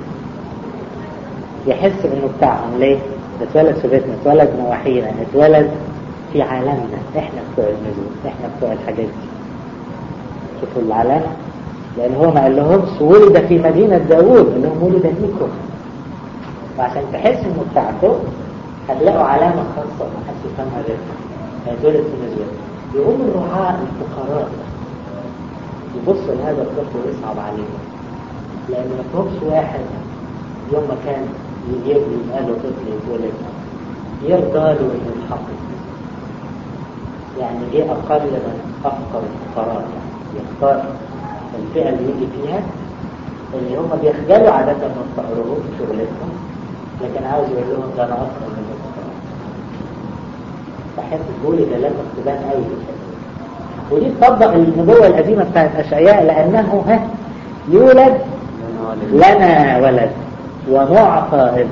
يحس انه بتاعهم ليه؟ اتولد في بيتنا اتولد نواحينا اتولد في عالمنا احنا بتوع المزود احنا بتوع الحاجات دي شوفوا العلامة لان هو ما قال لهمش ولد في مدينة داوود قال لهم ولد ليكم وعشان تحس انه بتاعته هتلاقوا علامة خاصة ما حدش يفهمها غيرها هيتولد في مزود يقوم الرعاة الفقراء يبصوا لهذا الطفل ويصعب عليهم لأن ما فيهمش واحد يوم ما كان يجيب يبقى له طفل يتولد يرضى له انه يتحط يعني ايه اقل من افقر الفقراء يعني يختار الفئة اللي يجي فيها اللي هم بيخجلوا عادة من فقرهم في شغلتهم لكن عاوز يقول لهم ده انا افضل من الفقراء فحته تقولي ده لازم تبان قوي في الحته دي. ودي تطبق النبوة القديمة بتاعت أشعياء لأنه ها يولد لنا ولد ونعطى ابن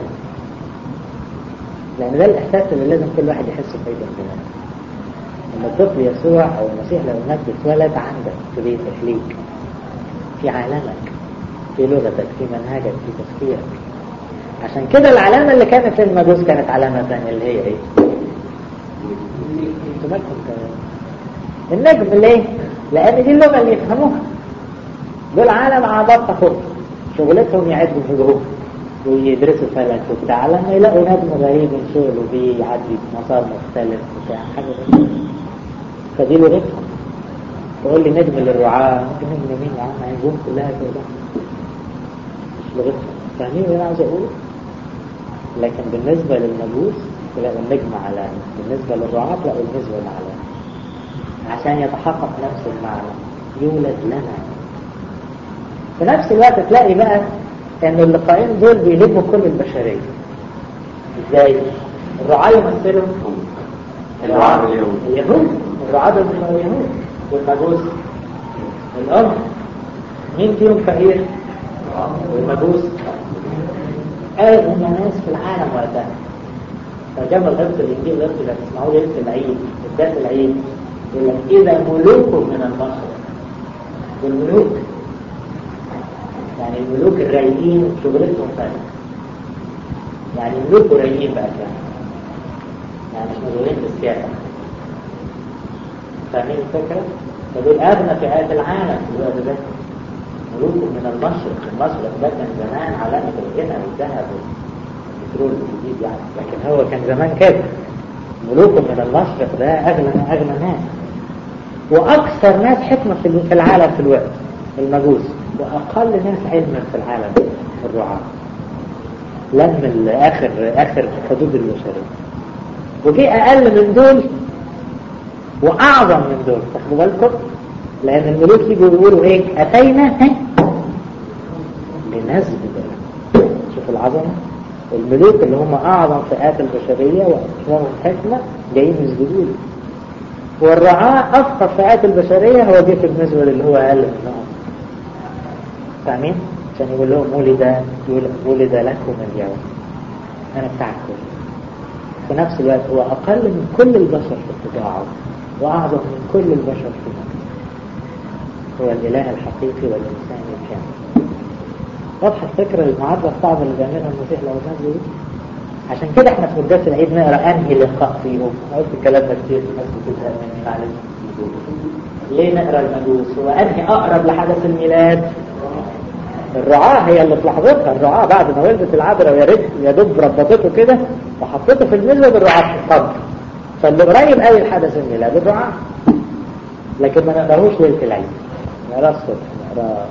لأن ده الإحساس اللي لازم كل واحد يحسه في أي اهتمام لما الطفل يسوع أو المسيح لو هناك اتولد عندك في بيتك ليك في عالمك في لغتك في منهجك في تفكيرك عشان كده العلامة اللي كانت للمجوس كانت علامة ثانية اللي هي ايه؟ انتوا مالكم كمان النجم ليه؟ لأن دي اللغة اللي يفهموها دول عالم عباد فوق شغلتهم يعدوا في جروب ويدرسوا فلك وبتاع لما يلاقوا نجم غريب ينشغلوا بيه يعدي في مسار مختلف بتاع حاجة بس فدي لغتهم تقول لي نجم للرعاة ممكن نجم مين يا عم عايزين كلها كده مش لغتهم فاهمين اللي انا عاوز اقوله لكن بالنسبة للمجوس تلاقوا النجم علامة بالنسبة للرعاة تلاقوا النسبة علامة عشان يتحقق نفس المعنى يولد لنا في نفس الوقت تلاقي بقى ان اللقاءين دول بيلموا كل البشرية ازاي الرعاة يمثلوا الرعاة اليهود. اليهود الرعاة دول من اليهود والمجوس الأمر مين فيهم فقير والمجوس أغنى ناس في العالم وقتها فجمع غرس الإنجيل غرس اللي تسمعوه ليلة العيد بالذات العيد يقول لك إذا ملوك من المشرق والملوك يعني الملوك الرايقين شغلتهم فن يعني ملوك رايقين بقى كده يعني مش مشغولين بالسياسة فاهمين الفكرة؟ فدول أغنى فئات العالم في الوقت ده ملوك من المشرق المشرق ده كان زمان علامة الغنى والذهب والبترول الجديد يعني لكن هو كان زمان كده ملوك من المشرق ده أغنى أغنى ناس وأكثر ناس حكمة في في العالم في الوقت المجوس وأقل ناس علما في العالم الرعاة لم ال- آخر آخر حدود البشرية وجي أقل من دول وأعظم من دول تاخدوا بالكم لأن الملوك يجوا يقولوا إيه أتينا ها؟ لنسب ده شوف العظمة الملوك اللي هم أعظم فئات البشرية وأكثرهم حكمة جايين يسجدوا له والرعاة أفقر فئات البشرية هو جه في بالنسبة اللي هو أقل منهم فاهمين؟ عشان يقول لهم ولد ولد لكم اليوم أنا بتاعكم في نفس الوقت هو أقل من كل البشر في اتباعه وأعظم من كل البشر في مكانه هو الإله الحقيقي والإنسان الكامل واضحة الفكرة المعادلة الصعبة اللي بيعملها المسيح لو الناس دي عشان كده احنا في قداس العيد نقرا انهي لقاء فيهم قلت الكلام ده كتير الناس بتزهق مني معلش ليه نقرا المجوس هو انهي اقرب لحدث الميلاد الرعاة هي اللي في لحظتها الرعاة بعد ما ولدت العذراء ويا ريت يا دوب ربطته كده وحطيته في المزود الرعاة في القبر فاللي قريب قوي لحدث الميلاد الرعاة لكن ما نقراهوش ليلة العيد نقراه الصبح نقراه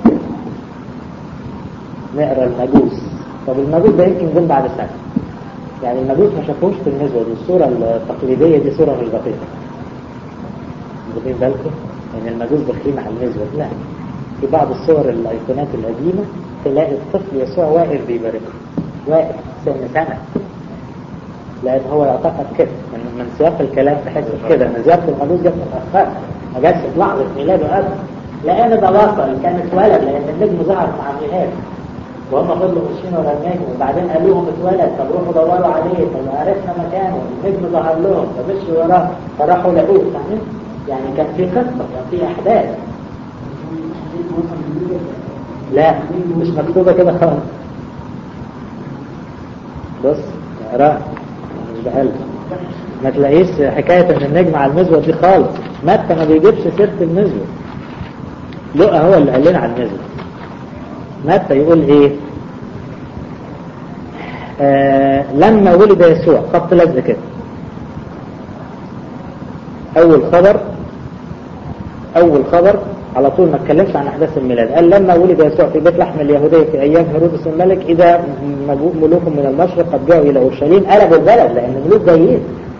نقرا المجوس طب المجوس ده يمكن جم بعد سنة يعني المجوس ما شافوش في المزود الصورة التقليدية دي صورة مش دقيقة واخدين بالكم ان المجوس داخلين على المزود لا في بعض الصور الايقونات القديمة تلاقي الطفل يسوع واقف بيباركه واقف سنة سنة لان هو يعتقد كده من, من سياق الكلام تحس كده ان زيارة المجوس جت متأخرة ما جاتش في لحظة ميلاده ابدا لان ده وصل كان اتولد لان النجم ظهر مع ميلاد وهم فضلوا ماشيين ورا النجم وبعدين قالوا لهم اتولد طب روحوا دوروا عليه طب عرفنا مكانه النجم ظهر لهم فمشوا وراه فراحوا لقوه فاهمين؟ يعني كان في قصة كان في أحداث لا مش مكتوبة كده خالص بص اقرأ مش بقلب ما تلاقيش حكاية ان النجم على المزود دي خالص متى ما بيجيبش سيرة المزود لقى هو اللي قال لنا على المزود متى يقول ايه آه لما ولد يسوع خط لزق كده اول خبر اول خبر على طول ما اتكلمش عن احداث الميلاد قال لما ولد يسوع في بيت لحم اليهوديه في ايام هيرودس الملك اذا ملوك من المشرق قد جاءوا الى اورشليم قلبوا البلد لان ملوك جايين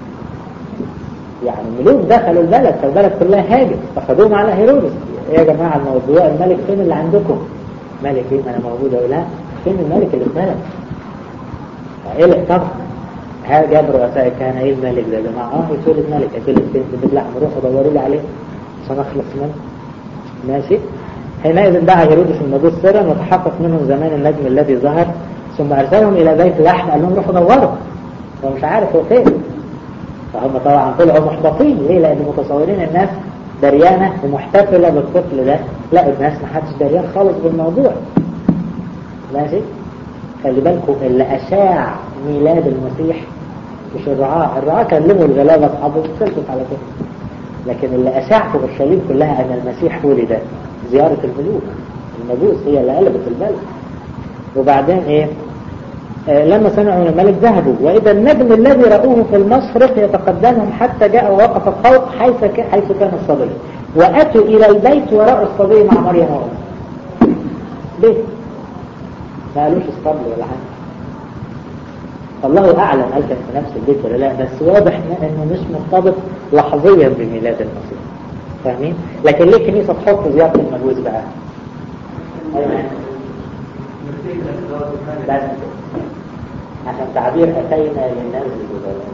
يعني ملوك دخلوا البلد فالبلد كلها هاجت فخدوهم على هيرودس ايه يا جماعه الموضوع الملك فين اللي عندكم ملك ايه ما انا موجود او لا فين الملك اللي في البلد قلق طبعا ها جاب رؤساء كان ايه الملك ده يا جماعه اه يتولد ملك يتولد فين في بيت لحم روحوا دوروا لي عليه عشان اخلص منه ماشي حينئذ دعا هيرودس المجوس سرا وتحقق منهم زمان النجم الذي ظهر ثم ارسلهم الى بيت لحم قال لهم روحوا دوروا هو مش عارف هو فين فهم طبعا طلعوا محبطين ليه لان متصورين الناس دريانه ومحتفله بالطفل ده لا الناس ما حدش دريان خالص بالموضوع ماشي خلي بالكم اللي اشاع ميلاد المسيح مش الرعاة الرعاة كلموا الغلابة أصحابه خلصت على كده لكن اللي أشاع في أورشليم كلها أن المسيح ولد زيارة الملوك المجوس هي اللي قلبت البلد وبعدين إيه آه لما سمعوا من الملك ذهبوا وإذا النجم الذي رأوه في المشرق يتقدمهم حتى جاء ووقف فوق حيث ك- حيث كان الصبي وأتوا إلى البيت ورأوا الصبي مع مريم وأمه ليه؟ ما قالوش اسطبل ولا حاجة الله أعلم هل كان في نفس البيت ولا لا بس واضح إنه مش مرتبط لحظيا بميلاد المسيح فاهمين؟ لكن ليه الكنيسة تحط زيارة المجوز بقى؟ أيوة. بس عشان تعبير أتينا للناس الجدلاء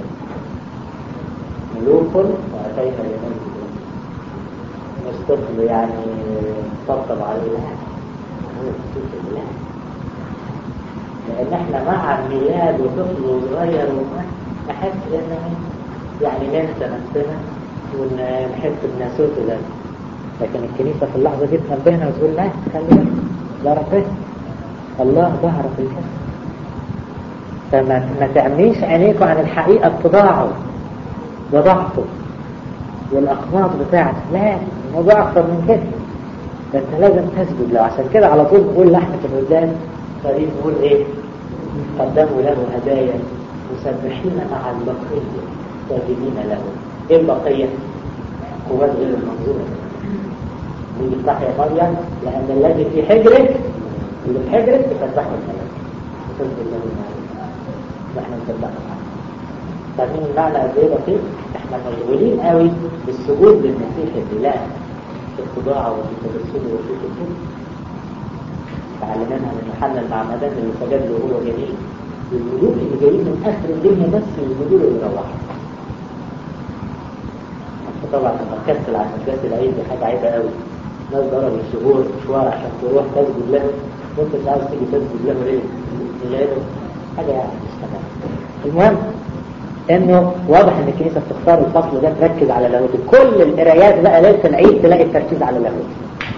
ملوك وأتينا للناس الجدلاء مش طفل يعني طبطب عليه لا هو طفل لا لان احنا مع الميلاد وطفل صغير نحس ان يعني ننسى نفسنا ونحس بناسوت ده لكن الكنيسة في اللحظة دي تنبهنا وتقول لا خلي بالك ده ربنا الله ظهر في الجسد فما ما تعميش عينيكم عن الحقيقة اتضاعه وضعفه والأقماط بتاعته لا الموضوع أكثر من كده ده أنت لازم تسجد له عشان كده على طول نقول لحمة الودان فريق نقول إيه قدموا له هدايا مسبحين مع البقية ساجدين له إيه البقية؟ قوات غير المنظورة اللي يفتح يا مريم لأن الذي في حجرك اللي في حجرك تسبحه الملك تسجد له الملك واحنا نسبحه فاهمين المعنى قد ايه بسيط؟ احنا مشغولين قوي بالسجود للمسيح الاله في الخضاع وفي التبسل وفي السجود تعلمناها من يوحنا المعمدان اللي سجد له هو جميل الملوك اللي جايين من اخر الدنيا بس يسجدوا له ويروحوا طبعا لما كسل عن مسجد العيد دي حاجه عيبه قوي ناس ضربوا الشهور مشوار عشان تروح تسجد له وانت مش عاوز تيجي تسجد له ليه؟ ميلاده حاجه يعني مش تمام المهم انه واضح ان الكنيسه بتختار الفصل ده تركز على لاهوت كل القرايات بقى ليله العيد تلاقي التركيز على لاهوت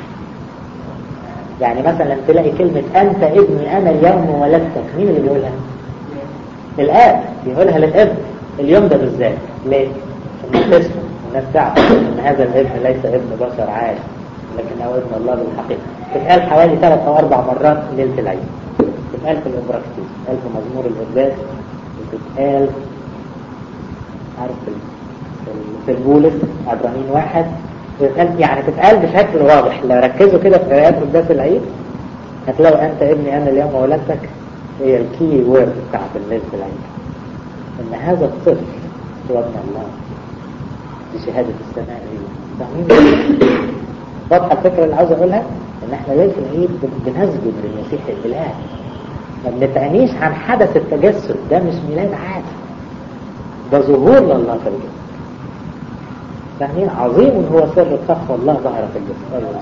يعني مثلا تلاقي كلمة أنت ابني أنا اليوم ولدتك مين اللي بيقولها؟ الآب بيقولها للابن اليوم ده بالذات ليه؟ عشان الناس تسمع الناس تعرف أن هذا الابن ليس ابن بشر عاش لكنه ابن الله بالحقيقة تتقال حوالي ثلاث أو أربع مرات ليلة العيد تتقال في الإبراكسيس تتقال في مزمور القداس وتتقال عارف في البولس عبرانيين واحد تتقال يعني تتقال بشكل واضح لو ركزوا كده في آيات قداس العيد هتلاقوا أنت ابني أنا اليوم ولدتك هي الكي وورد بتاعت الليل في العيد إن هذا الطفل هو ابن الله بشهادة السماء دي فاهمين واضحة الفكرة اللي عاوز أقولها إن إحنا ليلة العيد بنسجد للمسيح الإله ما بنتعنيش عن حدث التجسد ده مش ميلاد عادي ده ظهور لله في الجسد فاهمين عظيم هو سر التقوى الله ظهر في الجسد أيوة.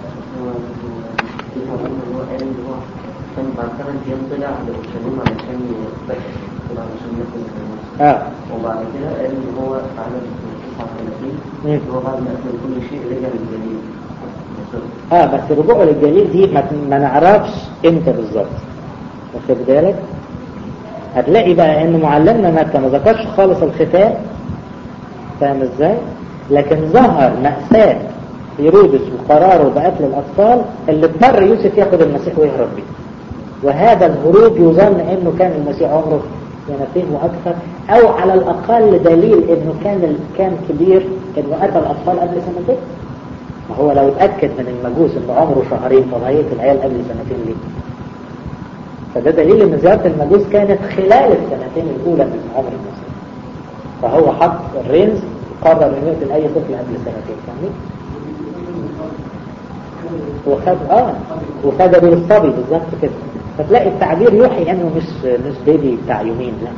كان بعد ثمان ايام طلع لأورشليم علشان يستشهد طلع علشان ياخد الموت اه وبعد كده قال ان هو في عدد 39 مم. هو بعد ما قفل كل شيء رجع للجليل مصر. اه بس رجوعه للجليل دي ما, ما نعرفش امتى بالظبط واخد بالك هتلاقي بقى ان معلمنا متى ما ذكرش خالص الختان فاهم ازاي لكن ظهر مأساة هيرودس وقراره بقتل الأطفال اللي اضطر يوسف ياخد المسيح ويهرب بيه وهذا الهروب يظن انه كان المسيح عمره سنتين واكثر او على الاقل دليل انه كان كان كبير انه قتل الاطفال قبل سنتين ما هو لو اتاكد من المجوس انه عمره شهرين طب هيقتل العيال قبل سنتين ليه؟ فده دليل ان زياره المجوس كانت خلال السنتين الاولى من عمر المسيح فهو حط الرينز قرر انه يقتل اي طفل قبل سنتين فاهمين؟ وخد اه وخد بالصبي بالظبط كده فتلاقي التعبير يوحي انه مش مش بيبي بتاع يومين لا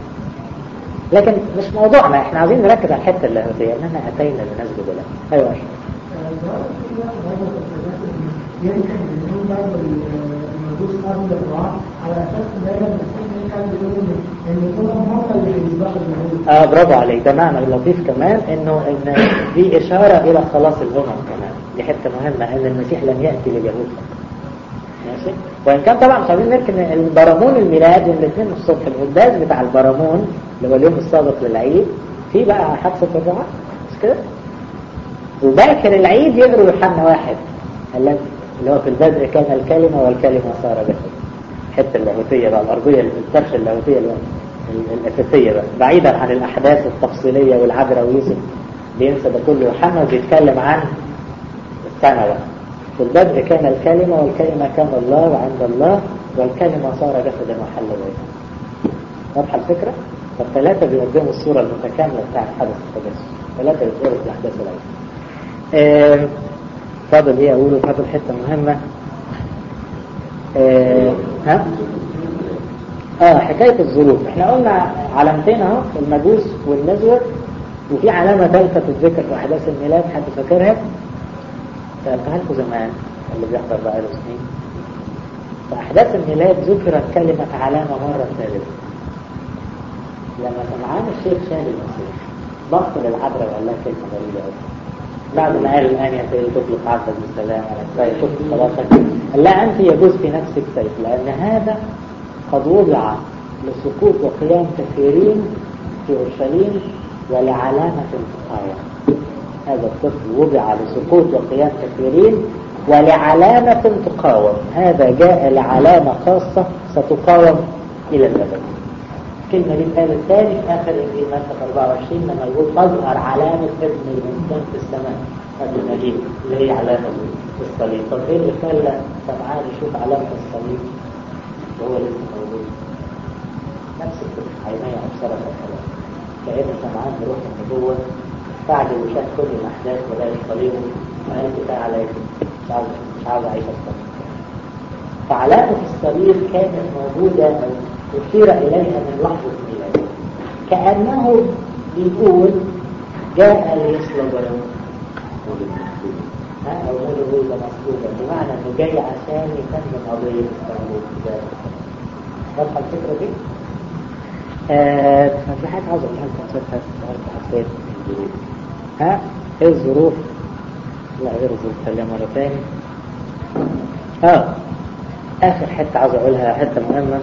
لكن مش موضوعنا احنا عايزين نركز على الحته اللي هي اننا اتينا لنسجد له ايوه أشرف. يمكن ان برضه المجوس قبل الرعاة على اساس ان دايما المسيحيين كانوا بيقولوا ان كلهم هم اللي بيسبقوا اليهود اه برافو عليك ده معنى لطيف كمان انه ان دي اشاره الى خلاص الامم كمان دي حته مهمه ان المسيح لم ياتي لليهود فقط ماشي وان كان طبعا مش عايزين نركن البرامون الميلاد يوم الاثنين الصبح القداس بتاع البرامون اللي هو اليوم السابق للعيد في بقى حادثه الرعاة مش كده وباكر العيد يقروا يوحنا واحد الذي اللي هو في البدء كان الكلمة والكلمة صار جسد الحته اللاهوتية بقى الأرضية الفرشة اللاهوتية ال- ال- الأساسية بقى بعيدا عن الأحداث التفصيلية والعذراء ويوسف بينسى ده كله يوحنا وبيتكلم عن السنة بقى في البدء كان الكلمة والكلمة كان الله وعند الله والكلمة صار جسدا وحل بيننا واضحة الفكرة؟ فالثلاثة بيقدموا الصورة المتكاملة بتاعت حدث التجسس ثلاثة بيصوروا في الأحداث العيد آه، فاضل ايه اقوله فاضل حته مهمه آه، ها اه حكايه الظروف احنا قلنا علامتين اهو المجوس والنزوه وفي علامه ثالثه تتذكر في احداث الميلاد حد فاكرها سالتها لكم زمان اللي بيحضر بقى له سنين في احداث الميلاد ذكرت كلمه علامه مره ثالثه لما سمعان الشيخ شال المسيح ضغط للعذراء وقال لها كلمه غريبه قوي بعد ما قال الآن يا سيد تطلق عبد بالسلام على السيد شفت خلاصك قال لا أنت يجوز في نفسك سيف لأن هذا قد وضع لسقوط وقيام كثيرين في أورشليم ولعلامة التقاوم هذا الطفل وضع لسقوط وقيام كثيرين ولعلامة تقاوم هذا جاء لعلامة خاصة ستقاوم إلى الأبد الكلمة دي اتقالت تاني في آخر إنجيل متى 24 لما يقول تظهر علامة ابن الإنسان في السماء هذا المجيء اللي هي علامة الصليب طب إيه اللي خلى سمعان يشوف علامة الصليب وهو لسه موجود نفس الفكرة عيني أبصرت الكلام كأن سمعان بروح النبوة بعد وشاف كل الأحداث ولاقي الصليب وقال كفاية عليا مش عاوز مش عاوز أعيش أكتر فعلامة الصليب كانت موجودة أو أشير إليها من لحظة ميلاده كأنه بيقول جاء ليصلب ها أو مولد مصلوبا بمعنى إنه جاي عشان يتمم قضية الصليب ده واضحة الفكرة دي؟ آه في حاجة عاوز أقولها لكم صرت حسيت ها إيه الظروف؟ لا غير الظروف خليها مرة تاني اه آخر حتة عاوز أقولها حتة مهمة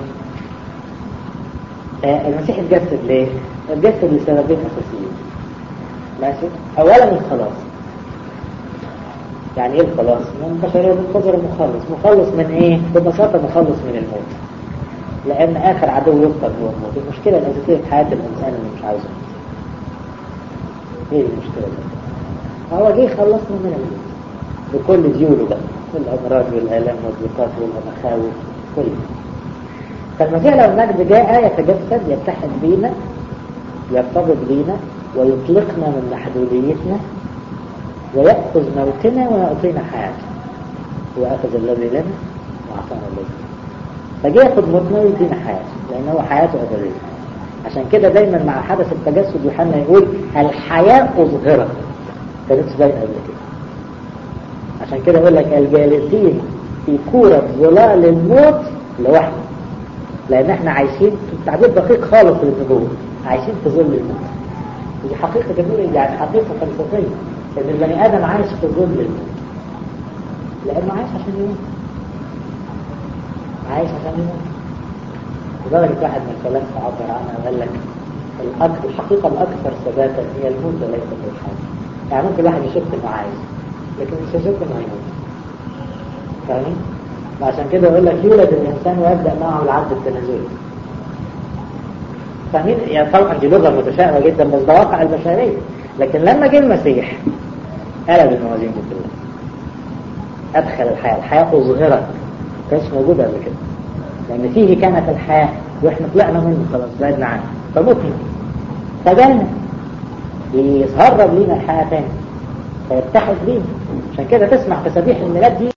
آه المسيح اتجسد ليه؟ اتجسد لسببين أساسيين ماشي؟ أولا الخلاص يعني إيه الخلاص؟ من البشرية منتظر مخلص مخلص من إيه؟ ببساطة مخلص من الموت لأن آخر عدو يفقد هو الموت المشكلة الأساسية في حياة الإنسان اللي مش عاوزه إيه المشكلة دي؟ هو جه خلصنا من الموت بكل ديوله بقى الأمراض والآلام والضيقات والمخاوف كل فالمسيح لو المجد جاء يتجسد يتحد بينا يرتبط بينا ويطلقنا من محدوديتنا ويأخذ موتنا ويعطينا حياته وأخذ الذي لنا وأعطانا الذي فجاء ياخد موتنا ويدينا حياته لأن هو حياته أبدية عشان كده دايما مع حدث التجسد يوحنا يقول الحياة أظهرت كانتش باينة قبل كده عشان كده يقول لك الجالسين في كورة ظلال الموت لوحده لأن احنا عايشين تعبير دقيق خالص للنبوة عايشين في ظل الموت ودي حقيقة جميلة يعني حقيقة فلسفية إن البني آدم عايش في ظل الموت لأنه عايش عشان يموت عايش عشان يموت لدرجة واحد من الفلاسفة عبر عنها وقال لك الأك- الحقيقة الأكثر ثباتا هي الموت وليست الحياة يعني ممكن الواحد يشك إنه عايش لكن مش يشك إنه هيموت فاهمين؟ وعشان كده يقول لك يولد الإنسان ويبدأ معه العد التنازلي فاهمين؟ يعني طبعا دي لغة متشائمة جدا بس ده واقع البشرية لكن لما جه المسيح قلب الموازين دي كلها أدخل الحياة الحياة أظهرت ما كانش موجودة قبل كده لأن فيه كانت الحياة وإحنا طلعنا منه خلاص بعدنا عنه فمتنا فجانا يظهر لينا الحياة تاني فيتحد بينا عشان كده تسمع تسابيح الميلاد دي